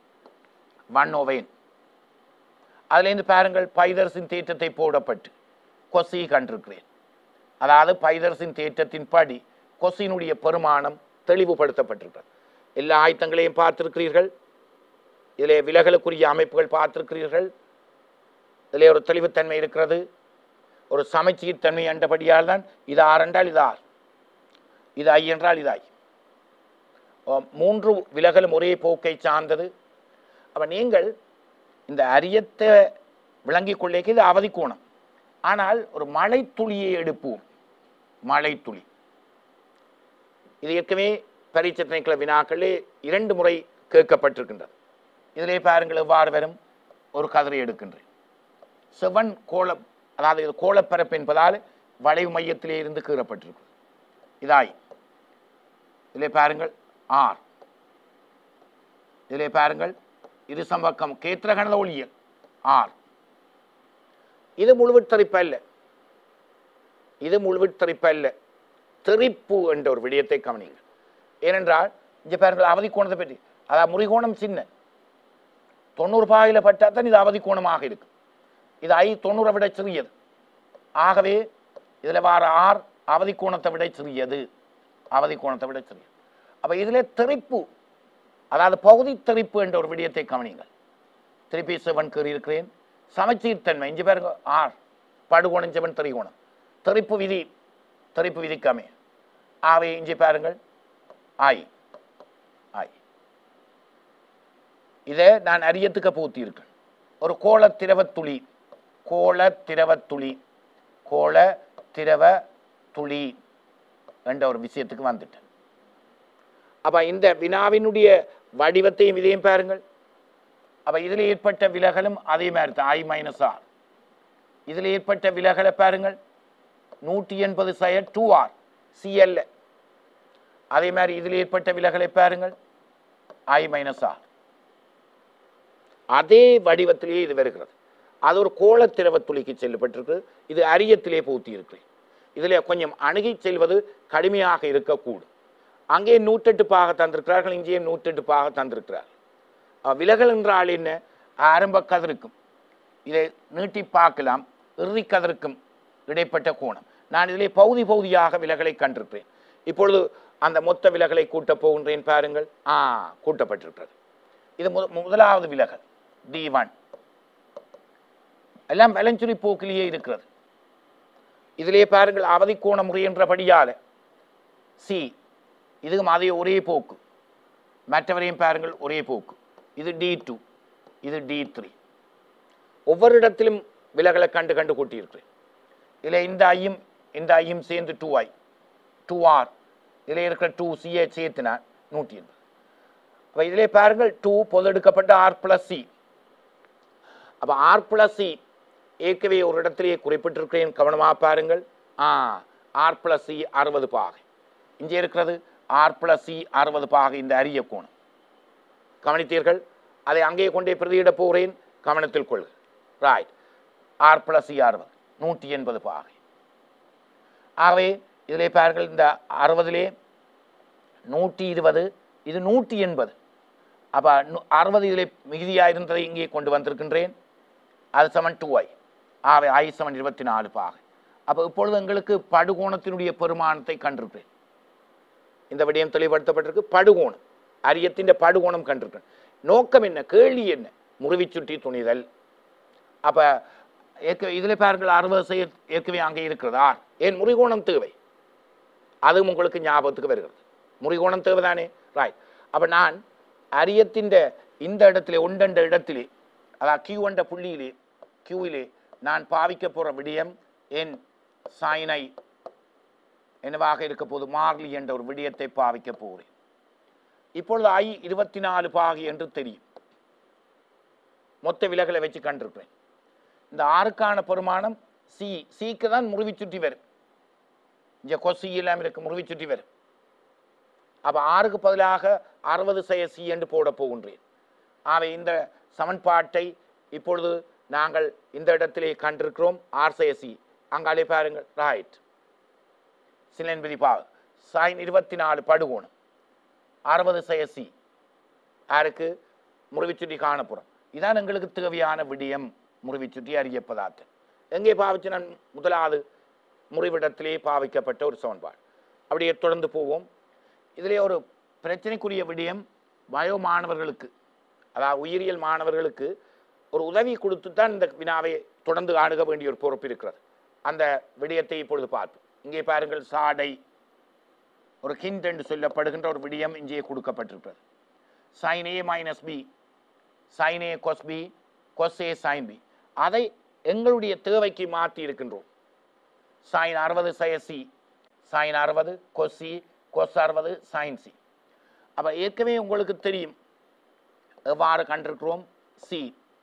ஒன் ஓவேன் அதுலேருந்து பாருங்கள் பைதர்ஸின் தேற்றத்தை போடப்பட்டு கொசி கண்டிருக்கிறேன் அதாவது பைதர்ஸின் தேற்றத்தின் படி கொசினுடைய பெருமானம் தெளிவுபடுத்தப்பட்டிருக்கிறது எல்லா ஆயத்தங்களையும் பார்த்திருக்கிறீர்கள் இதிலே விலகலுக்குரிய அமைப்புகள் பார்த்திருக்கிறீர்கள் இதிலே ஒரு தெளிவுத்தன்மை இருக்கிறது ஒரு சமச்சீர் தன்மை என்றபடியால் தான் இது ஆர் என்றால் இது ஆர் இது ஐ என்றால் இது ஐ ஓ, மூன்று விலகலும் ஒரே போக்கை சார்ந்தது அப்ப நீங்கள் இந்த அரியத்தை விளங்கிக் கொள்ளேக்கு இது அவதி கோணம் ஆனால் ஒரு மழை துளியை எடுப்போம் மழை துளி இது ஏற்கனவே பரீட்சை திணைக்கள வினாக்களே இரண்டு முறை கேட்கப்பட்டிருக்கின்றது இதிலே பாருங்கள் எவ்வாறு வரும் ஒரு கதிரை எடுக்கின்றேன் செவன் கோளம் அதாவது இது கோளப்பரப்பு என்பதால் வளைவு மையத்திலே இருந்து கீறப்பட்டிருக்கு இதாய் இதிலே பாருங்கள் ஆர் இதிலே பாருங்கள் இது சம்பக்கம் கேத்திரகணத ஒளியல் ஆர் இது முழுவித்தறிப்பு அல்ல இது முழுவித்தறிப்பு அல்ல திரிப்பு என்ற ஒரு விடயத்தை கவனிங்கள் ஏனென்றால் இங்கே பாருங்கள் அவதி கோணத்தை பற்றி அதாவது முறிகோணம் சின்ன தொண்ணூறு பாகையில பட்டா தான் இது அவதி கோணமாக இருக்கு இது ஐ தொண்ணூறை விட சிறியது ஆகவே இதில் வார ஆர் அவதி கோணத்தை விட சிறியது அவதி கோணத்தை விட சிறியது அப்ப இதில் திரிப்பு அதாவது பகுதி திரிப்பு என்ற ஒரு விடயத்தை கவனிங்கள் திருப்பி செவன் இருக்கிறேன் சமச்சீர் தன்மை இஞ்சி பாருங்க ஆர் படுகோணம் செவன் திரிகோணம் திரிப்பு விதி திரைப்பு விதிக்காமே ஆகவே இங்கே பாருங்கள் ஐ ஐ இதை நான் அரியத்துக்கு பூத்தி இருக்கேன் ஒரு கோள திரவத் துளி கோள திரவத் துளி கோள திரவ துளி என்ற ஒரு விஷயத்துக்கு வந்துட்டேன் அப்ப இந்த வினாவினுடைய வடிவத்தையும் இதையும் பாருங்கள் அப்ப இதில் ஏற்பட்ட விலகலும் அதே மாதிரி தான் ஐ மைனஸ் ஆர் இதில் ஏற்பட்ட விலகலை பாருங்கள் நூற்றி எண்பது சய டூ ஆர் சிஎல்ல அதே மாதிரி இதில் ஏற்பட்ட விலகலை பாருங்கள் ஐ மைனஸ் ஆர் அதே வடிவத்திலேயே இது வருகிறது அது ஒரு கோளத் திரவத் துளிக்கு செல்லப்பட்டிருக்கு இது அரியத்திலே பூத்தி இருக்கு இதில் கொஞ்சம் அணுகி செல்வது கடுமையாக இருக்கக்கூடும் அங்கே நூற்றெட்டு பாக தந்திருக்கிறார்கள் இங்கேயே நூற்றெட்டு பாக தந்திருக்கிறார் அஹ் விலகல் என்றால் என்ன ஆரம்ப கதிருக்கும் இதை நீட்டி பார்க்கலாம் இறுதி கதிருக்கும் இடைப்பட்ட கோணம் நான் இதிலே பகுதி பகுதியாக விலகலை கண்டிருக்கிறேன் இப்பொழுது அந்த மொத்த விலகலை கூட்டப் போகின்றேன் பாருங்கள் ஆ கூட்டப்பட்டிருக்கிறது இது முத- முதலாவது விலகல் டி ஒன் எல்லாம் வலஞ்சுழி போக்கிலேயே இருக்கிறது இதிலே பாருங்கள் அவதி கோண முறையென்றபடியால சி இதுவும் அதே ஒரே போக்கு மற்றவரையும் பாருங்கள் ஒரே போக்கு இது டி டூ இது டி த்ரீ ஒவ்வொரு இடத்திலும் விலகலை கண்டு கண்டு கூட்டியிருக்கிறேன் இதில் இந்த ஐயும் இந்த ஐயும் சேர்ந்து டூ ஐ டூ ஆர் இதில் இருக்கிற டூ சிஏ சேர்த்துனா நூற்றி எண்பது அப்போ இதிலே பாருங்கள் டூ பொதெடுக்கப்பட்ட ஆர் பிளஸ் சி அப்போ ஆர் பிளஸ் சி ஏற்கனவே ஒரு இடத்திலேயே குறிப்பிட்டிருக்கிறேன் கவனமாக பாருங்கள் ஆ ஆர் பிளஸ் சி அறுபது பாகை இங்கே இருக்கிறது ஆர் பிளஸ் சி அறுபது பாகை இந்த அரிய கோணம் கவனித்தீர்கள் அதை அங்கே கொண்டே பிரதியிட போகிறேன் கவனத்தில் கொள்க ரைட் ஆர் பிளஸ் சி அறுபது நூற்றி எண்பது பாகை ஆகவே இதிலே பாருங்கள் இந்த அறுபதிலே நூற்றி இருபது இது நூற்றி எண்பது அப்போ அறுபது இதிலே மிகுதியாக இருந்ததை இங்கே கொண்டு வந்திருக்கின்றேன் அது சமன் டூ ஐ ஆகவே ஐ சமன் இருபத்தி நாலு பாகை அப்போ இப்பொழுது எங்களுக்கு படுகோணத்தினுடைய பெருமானத்தை கண்டிருக்கிறேன் இந்த விடயம் தெளிவுபடுத்தப்பட்டிருக்கு படுகோணம் அரியத்தின் படுகோணம் கண்டிருக்கேன் நோக்கம் என்ன கேள்வி என்ன முறிவி சுற்றி துணிதல் அப்ப ஏற்க இதில் பாருங்கள் அறுபது செய்ய ஏற்கனவே அங்கே இருக்கிறதா ஏன் முறிகோணம் தேவை அதுவும் உங்களுக்கு ஞாபகத்துக்கு வருகிறது முறிகோணம் தேவைதானே ரைட் அப்ப நான் அரியத்தின் இந்த இடத்திலே ஒன்றெண்ட இடத்திலே அதாவது கியூ என்ற புள்ளியிலே கியூவிலே நான் பாவிக்க போற விடயம் என் சாயினை என்னவாக இருக்க போது மார்லி என்ற ஒரு விடயத்தை பாவிக்க போகிறேன் இப்பொழுது ஐ இருபத்தி நாலு பாகை என்று தெரியும் மொத்த விலகலை வச்சு கண்டிருக்கிறேன் இந்த ஆறுக்கான பெருமானம் சி சிக்கு தான் முறிவி சுற்றி வரும் இங்கே கொசி இல்லாமல் இருக்கு முறிவி சுற்றி வரும் அப்ப ஆறுக்கு பதிலாக அறுபது செய்ய சி என்று போட போகின்றேன் ஆகவே இந்த சமன்பாட்டை இப்பொழுது நாங்கள் இந்த இடத்திலே கண்டிருக்கிறோம் ஆர் செய்ய சி அங்காலே பாருங்கள் ரைட் சிலன் விதிப்பா சைன் இருபத்தி நாலு படுகோணம் அறுபது செய்ய சி யாருக்கு முறிவிச்சுட்டி காணப்புறம் இதான் எங்களுக்கு தேவையான விடயம் முறிவிச்சுட்டி அறிய பதார்த்தம் எங்கே பாவிச்சு நான் முதலாவது முறிவிடத்திலே பாவிக்கப்பட்ட ஒரு சமன்பாடு அப்படியே தொடர்ந்து போவோம் இதிலே ஒரு பிரச்சனைக்குரிய விடயம் பயோ மாணவர்களுக்கு அதாவது உயிரியல் மாணவர்களுக்கு ஒரு உதவி கொடுத்து தான் இந்த வினாவை தொடர்ந்து அணுக வேண்டிய ஒரு பொறுப்பு இருக்கிறது அந்த விடயத்தை இப்பொழுது பார்ப்போம் இங்கே பாருங்கள் சாடை ஒரு ஹிண்ட் என்று சொல்லப்படுகின்ற ஒரு விடயம் இங்கே கொடுக்கப்பட்டிருக்கிறது sine A minus B sine A cos B cos A sine B அதை எங்களுடைய தேவைக்கு மாற்றி இருக்கின்றோம் சைன் அறுபது சய சி சைன் அறுபது கொசி கொஸ் அறுபது சைன் சி அப்போ ஏற்கனவே உங்களுக்கு தெரியும் எவ்வாறு கண்டிருக்கிறோம் சி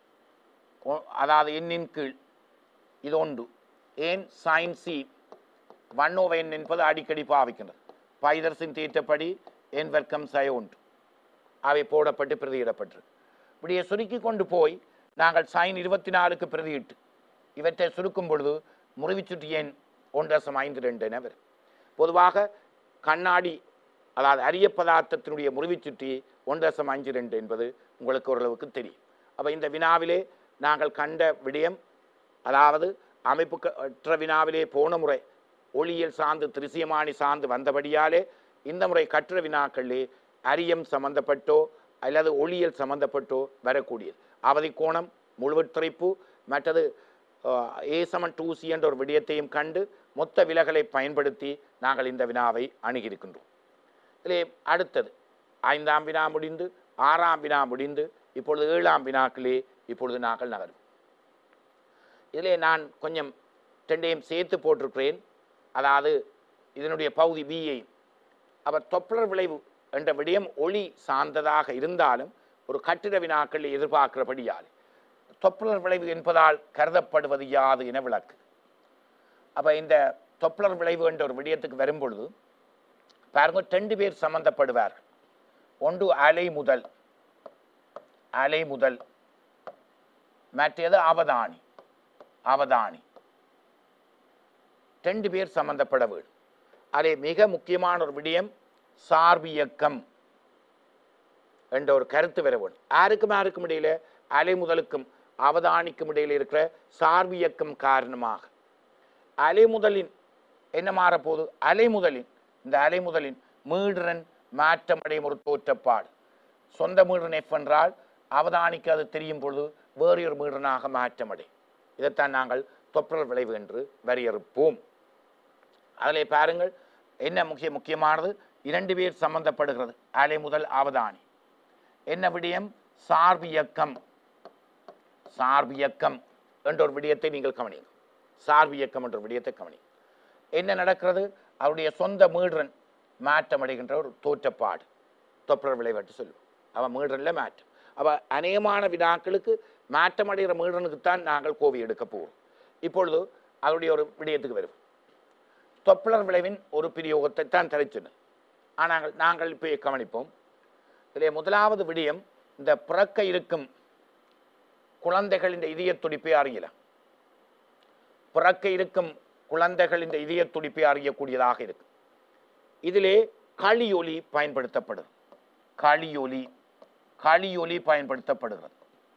அதாவது எண்ணின் கீழ் இது ஒன்று ஏன் sine C one over N என்பது அடிக்கடி பாவிக்கின்றது பைதர்சின் தீட்டப்படி என் வர்க்கம் சய ஒன்று அவை போடப்பட்டு பிரதியிடப்பட்டிருக்கு இப்படியே சுருக்கி கொண்டு போய் நாங்கள் சைன் இருபத்தி நாலுக்கு பிரதியிட்டு இவற்றை சுருக்கும் பொழுது முறிவுச்சுற்றி எண் ஒன்றசம் ஐந்து ரெண்டு என வரும் பொதுவாக கண்ணாடி அதாவது அரிய பதார்த்தத்தினுடைய முறிவுச்சுற்றி ஒன்றசம் அஞ்சு ரெண்டு என்பது உங்களுக்கு ஓரளவுக்கு தெரியும் அப்போ இந்த வினாவிலே நாங்கள் கண்ட விடயம் அதாவது அமைப்புற்ற வினாவிலே போன முறை ஒளியியல் சார்ந்து திருசியமானி சார்ந்து வந்தபடியாலே இந்த முறை கற்ற வினாக்களிலே அரியம் சம்பந்தப்பட்டோ அல்லது ஒளியியல் சம்பந்தப்பட்டோ வரக்கூடியது அவதி கோணம் முழுவத்திரைப்பு மற்றது அஹ், ஏ சமன் டூ சி என்ற ஒரு விடயத்தையும் கண்டு மொத்த விலகலை பயன்படுத்தி நாங்கள் இந்த வினாவை அணுகியிருக்கின்றோம் இதிலே அடுத்தது ஐந்தாம் வினா முடிந்து ஆறாம் வினா முடிந்து இப்பொழுது ஏழாம் வினாக்களே இப்பொழுது நாங்கள் நகரும் இதிலே நான் கொஞ்சம் ரெண்டையும் சேர்த்து போட்டிருக்கிறேன் அதாவது இதனுடைய பகுதி பியை அவர் தொப்பலர் விளைவு என்ற விடயம் ஒளி சார்ந்ததாக இருந்தாலும் ஒரு கட்டிட வினாக்கள் எதிர்பார்க்கிறபடியால் தொப்பலர் விளைவு என்பதால் கருதப்படுவது யாது என விளக்கு அப்போ இந்த தொப்பலர் விளைவு என்ற ஒரு விடயத்துக்கு வரும்பொழுது பாருங்க ரெண்டு பேர் சம்பந்தப்படுவார்கள் ஒன்று அலை முதல் அலை முதல் மற்றது அவதானி அவதானி ரெண்டு பேர் சம்பந்தப்பட வேண்டும் அதிலே மிக முக்கியமான ஒரு விடயம் சார்பியக்கம் என்ற ஒரு கருத்து வர வேண்டும் யாருக்கும் யாருக்கும் இடையில அலை முதலுக்கும் அவதானிக்கும் இடையில இருக்கிற சார்பியக்கம் காரணமாக அலை முதலின் என்ன மாறப்போகுது அலை முதலின் இந்த அலை முதலின் மீடுரன் மாற்றமடையும் ஒரு தோற்றப்பாடு சொந்த மீடுரன் எஃப் என்றால் அவதானிக்கு அது தெரியும் பொழுது வேறு ஒரு மீடுரனாக மாற்றமடையும் இதைத்தான் நாங்கள் தொற்றல் விளைவு என்று வரையறுப்போம் அதிலே பாருங்கள் என்ன முக்கிய முக்கியமானது இரண்டு பேர் சம்பந்தப்படுகிறது அலை முதல் அவதானி என்ன விடயம் சார்பியக்கம் சார்பியக்கம் என்ற ஒரு விடயத்தை நீங்கள் கவனிங்க சார்பியக்கம் என்ற ஒரு விடயத்தை கவனிங்க என்ன நடக்கிறது அவருடைய சொந்த மீடுரன் மாற்றமடைகின்ற ஒரு தோற்றப்பாடு தொப்பர் விளைவட்டு சொல்லுவோம் அவன் மீடுரன்ல மாற்றம் அவ அநேகமான வினாக்களுக்கு மாற்றமடைகிற மீடுரனுக்குத்தான் நாங்கள் கோவி எடுக்க போகிறோம் இப்பொழுது அவருடைய ஒரு விடயத்துக்கு வரும் தொப்பலர் விளைவின் ஒரு பிரயோகத்தை தான் தரிச்சது ஆனால் நாங்கள் இப்போ கவனிப்போம் இதிலே முதலாவது விடயம் இந்த பிறக்க இருக்கும் குழந்தைகளின் இதய துடிப்பை அறியலாம் பிறக்க இருக்கும் குழந்தைகளின் இதய துடிப்பை அறியக்கூடியதாக இருக்கு இதிலே களியொலி பயன்படுத்தப்படுது களியொலி களியொலி பயன்படுத்தப்படுகிறது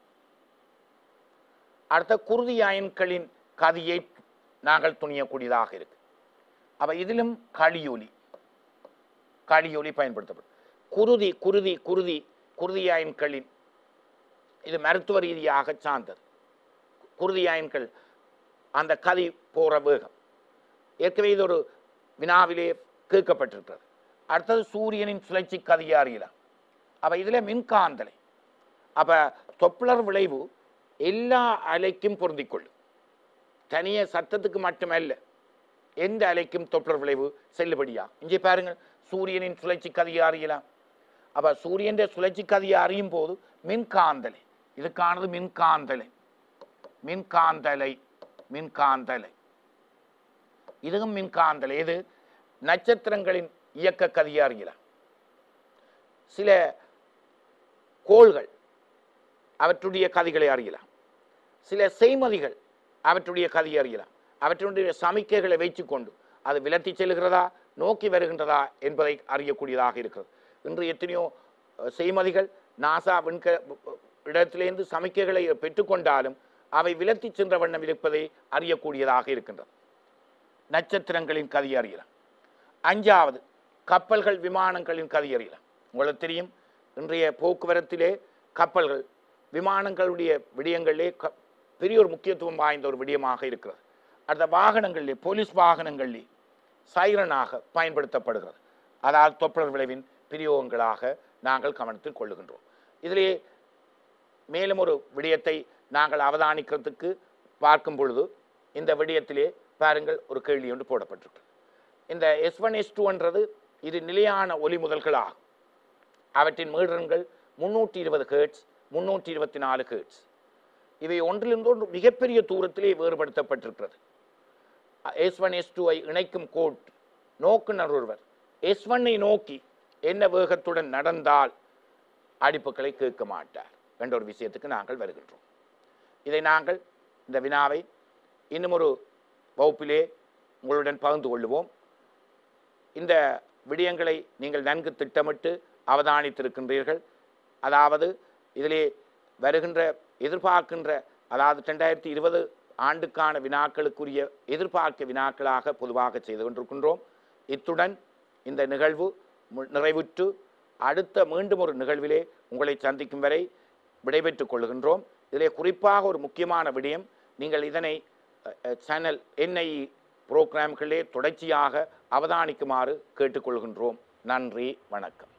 அடுத்த குருதி அயன்களின் கதியை நாங்கள் துணியக்கூடியதாக இருக்கு அப்ப இதிலும் களியொலி களியொலி பயன்படுத்தப்படும் குருதி குருதி குருதி குருதி அயன்களின் இது மருத்துவ ரீதியாக சார்ந்தது குருதி அயன்கள் அந்த கதி போற வேகம் ஏற்கனவே இது ஒரு வினாவிலே கேட்கப்பட்டிருக்கிறது அடுத்தது சூரியனின் சுழற்சி கதியை அறியலாம் அப்ப இதுல மின்காந்தலை அப்ப தொப்பலர் விளைவு எல்லா அலைக்கும் பொருந்திக் கொள்ளும் தனிய சத்தத்துக்கு மட்டுமல்ல எந்த அலைக்கும் தொப்பலர் விளைவு செல்லுபடியா இங்கே பாருங்க சூரியனின் சுழற்சி கதியை அறியலாம் அப்ப சூரியன் சுழற்சி கதியை அறியும் போது மின்காந்தலை இதுக்கானது மின்காந்தலை மின்காந்தலை மின்காந்தலை இதுவும் மின்காந்தலை இது நட்சத்திரங்களின் இயக்க கதியை அறியலாம் சில கோள்கள் அவற்றுடைய கதிகளை அறியலாம் சில செய்மதிகள் அவற்றுடைய கதியை அறியலாம் அவற்றுடைய சமிக்கைகளை வைத்துக்கொண்டு அது விலத்தி செல்கிறதா நோக்கி வருகின்றதா என்பதை அறியக்கூடியதாக இருக்கிறது இன்று எத்தனையோ அஹ், செய்மதிகள் நாசா விண்க இடத்திலிருந்து சமிக்கைகளை பெற்றுக்கொண்டாலும் அவை விலத்தி சென்ற வண்ணம் இருப்பதை அறியக்கூடியதாக இருக்கின்றது நட்சத்திரங்களின் கதி அறியலாம் அஞ்சாவது கப்பல்கள் விமானங்களின் கதி அறியலாம் உங்களுக்கு தெரியும் இன்றைய போக்குவரத்திலே கப்பல்கள் விமானங்களுடைய விடயங்களிலே க- பெரிய ஒரு முக்கியத்துவம் வாய்ந்த ஒரு விடயமாக இருக்கிறது அடுத்த வாகனங்களிலே போலீஸ் வாகனங்களிலே சைரனாக பயன்படுத்தப்படுகிறது அதாவது தொப்பலர் விளைவின் பிரயோகங்களாக நாங்கள் கவனத்தில் கொள்ளுகின்றோம் இதிலே மேலும் ஒரு விடயத்தை நாங்கள் அவதானிக்கிறதுக்கு பார்க்கும் பொழுது இந்த விடயத்திலே பாருங்கள் ஒரு கேள்வி ஒன்று போடப்பட்டிருக்கு இந்த எஸ் ஒன் எஸ் டூன்றது இது நிலையான ஒலி முதல்களாகும் அவற்றின் மீடரன்கள் முன்னூற்றி இருபது ஹேர்ட்ஸ் முன்னூற்றி இருபத்தி நாலு ஹேர்ட்ஸ் இவை ஒன்றிலிருந்து ஒன்று மிகப்பெரிய தூரத்திலே வேறுபடுத்தப்பட்டிருக்கிறது எஸ் ஒன் எஸ் டூவை இணைக்கும் கோட் நோக்குனர் ஒருவர் எஸ் ஒன்னை நோக்கி என்ன வேகத்துடன் நடந்தால் அடிப்புகளை கேட்க மாட்டார் என்ற ஒரு விஷயத்துக்கு நாங்கள் வருகின்றோம் இதை நாங்கள் இந்த வினாவை இன்னும் ஒரு வகுப்பிலே உங்களுடன் பகிர்ந்து கொள்ளுவோம் இந்த விடயங்களை நீங்கள் நன்கு திட்டமிட்டு அவதானித்திருக்கின்றீர்கள் அதாவது இதிலே வருகின்ற எதிர்பார்க்கின்ற அதாவது ரெண்டாயிரத்தி இருபது ஆண்டுக்கான வினாக்களுக்குரிய எதிர்பார்க்க வினாக்களாக பொதுவாக செய்து கொண்டிருக்கின்றோம் இத்துடன் இந்த நிகழ்வு மு- நிறைவுற்று அடுத்த மீண்டும் ஒரு நிகழ்விலே உங்களை சந்திக்கும் வரை விடைபெற்றுக் கொள்கின்றோம் இதிலே குறிப்பாக ஒரு முக்கியமான விடயம் நீங்கள் இதனை சேனல் என்ஐ புரோகிராம்களே தொடர்ச்சியாக அவதானிக்குமாறு கேட்டுக்கொள்கின்றோம் நன்றி வணக்கம்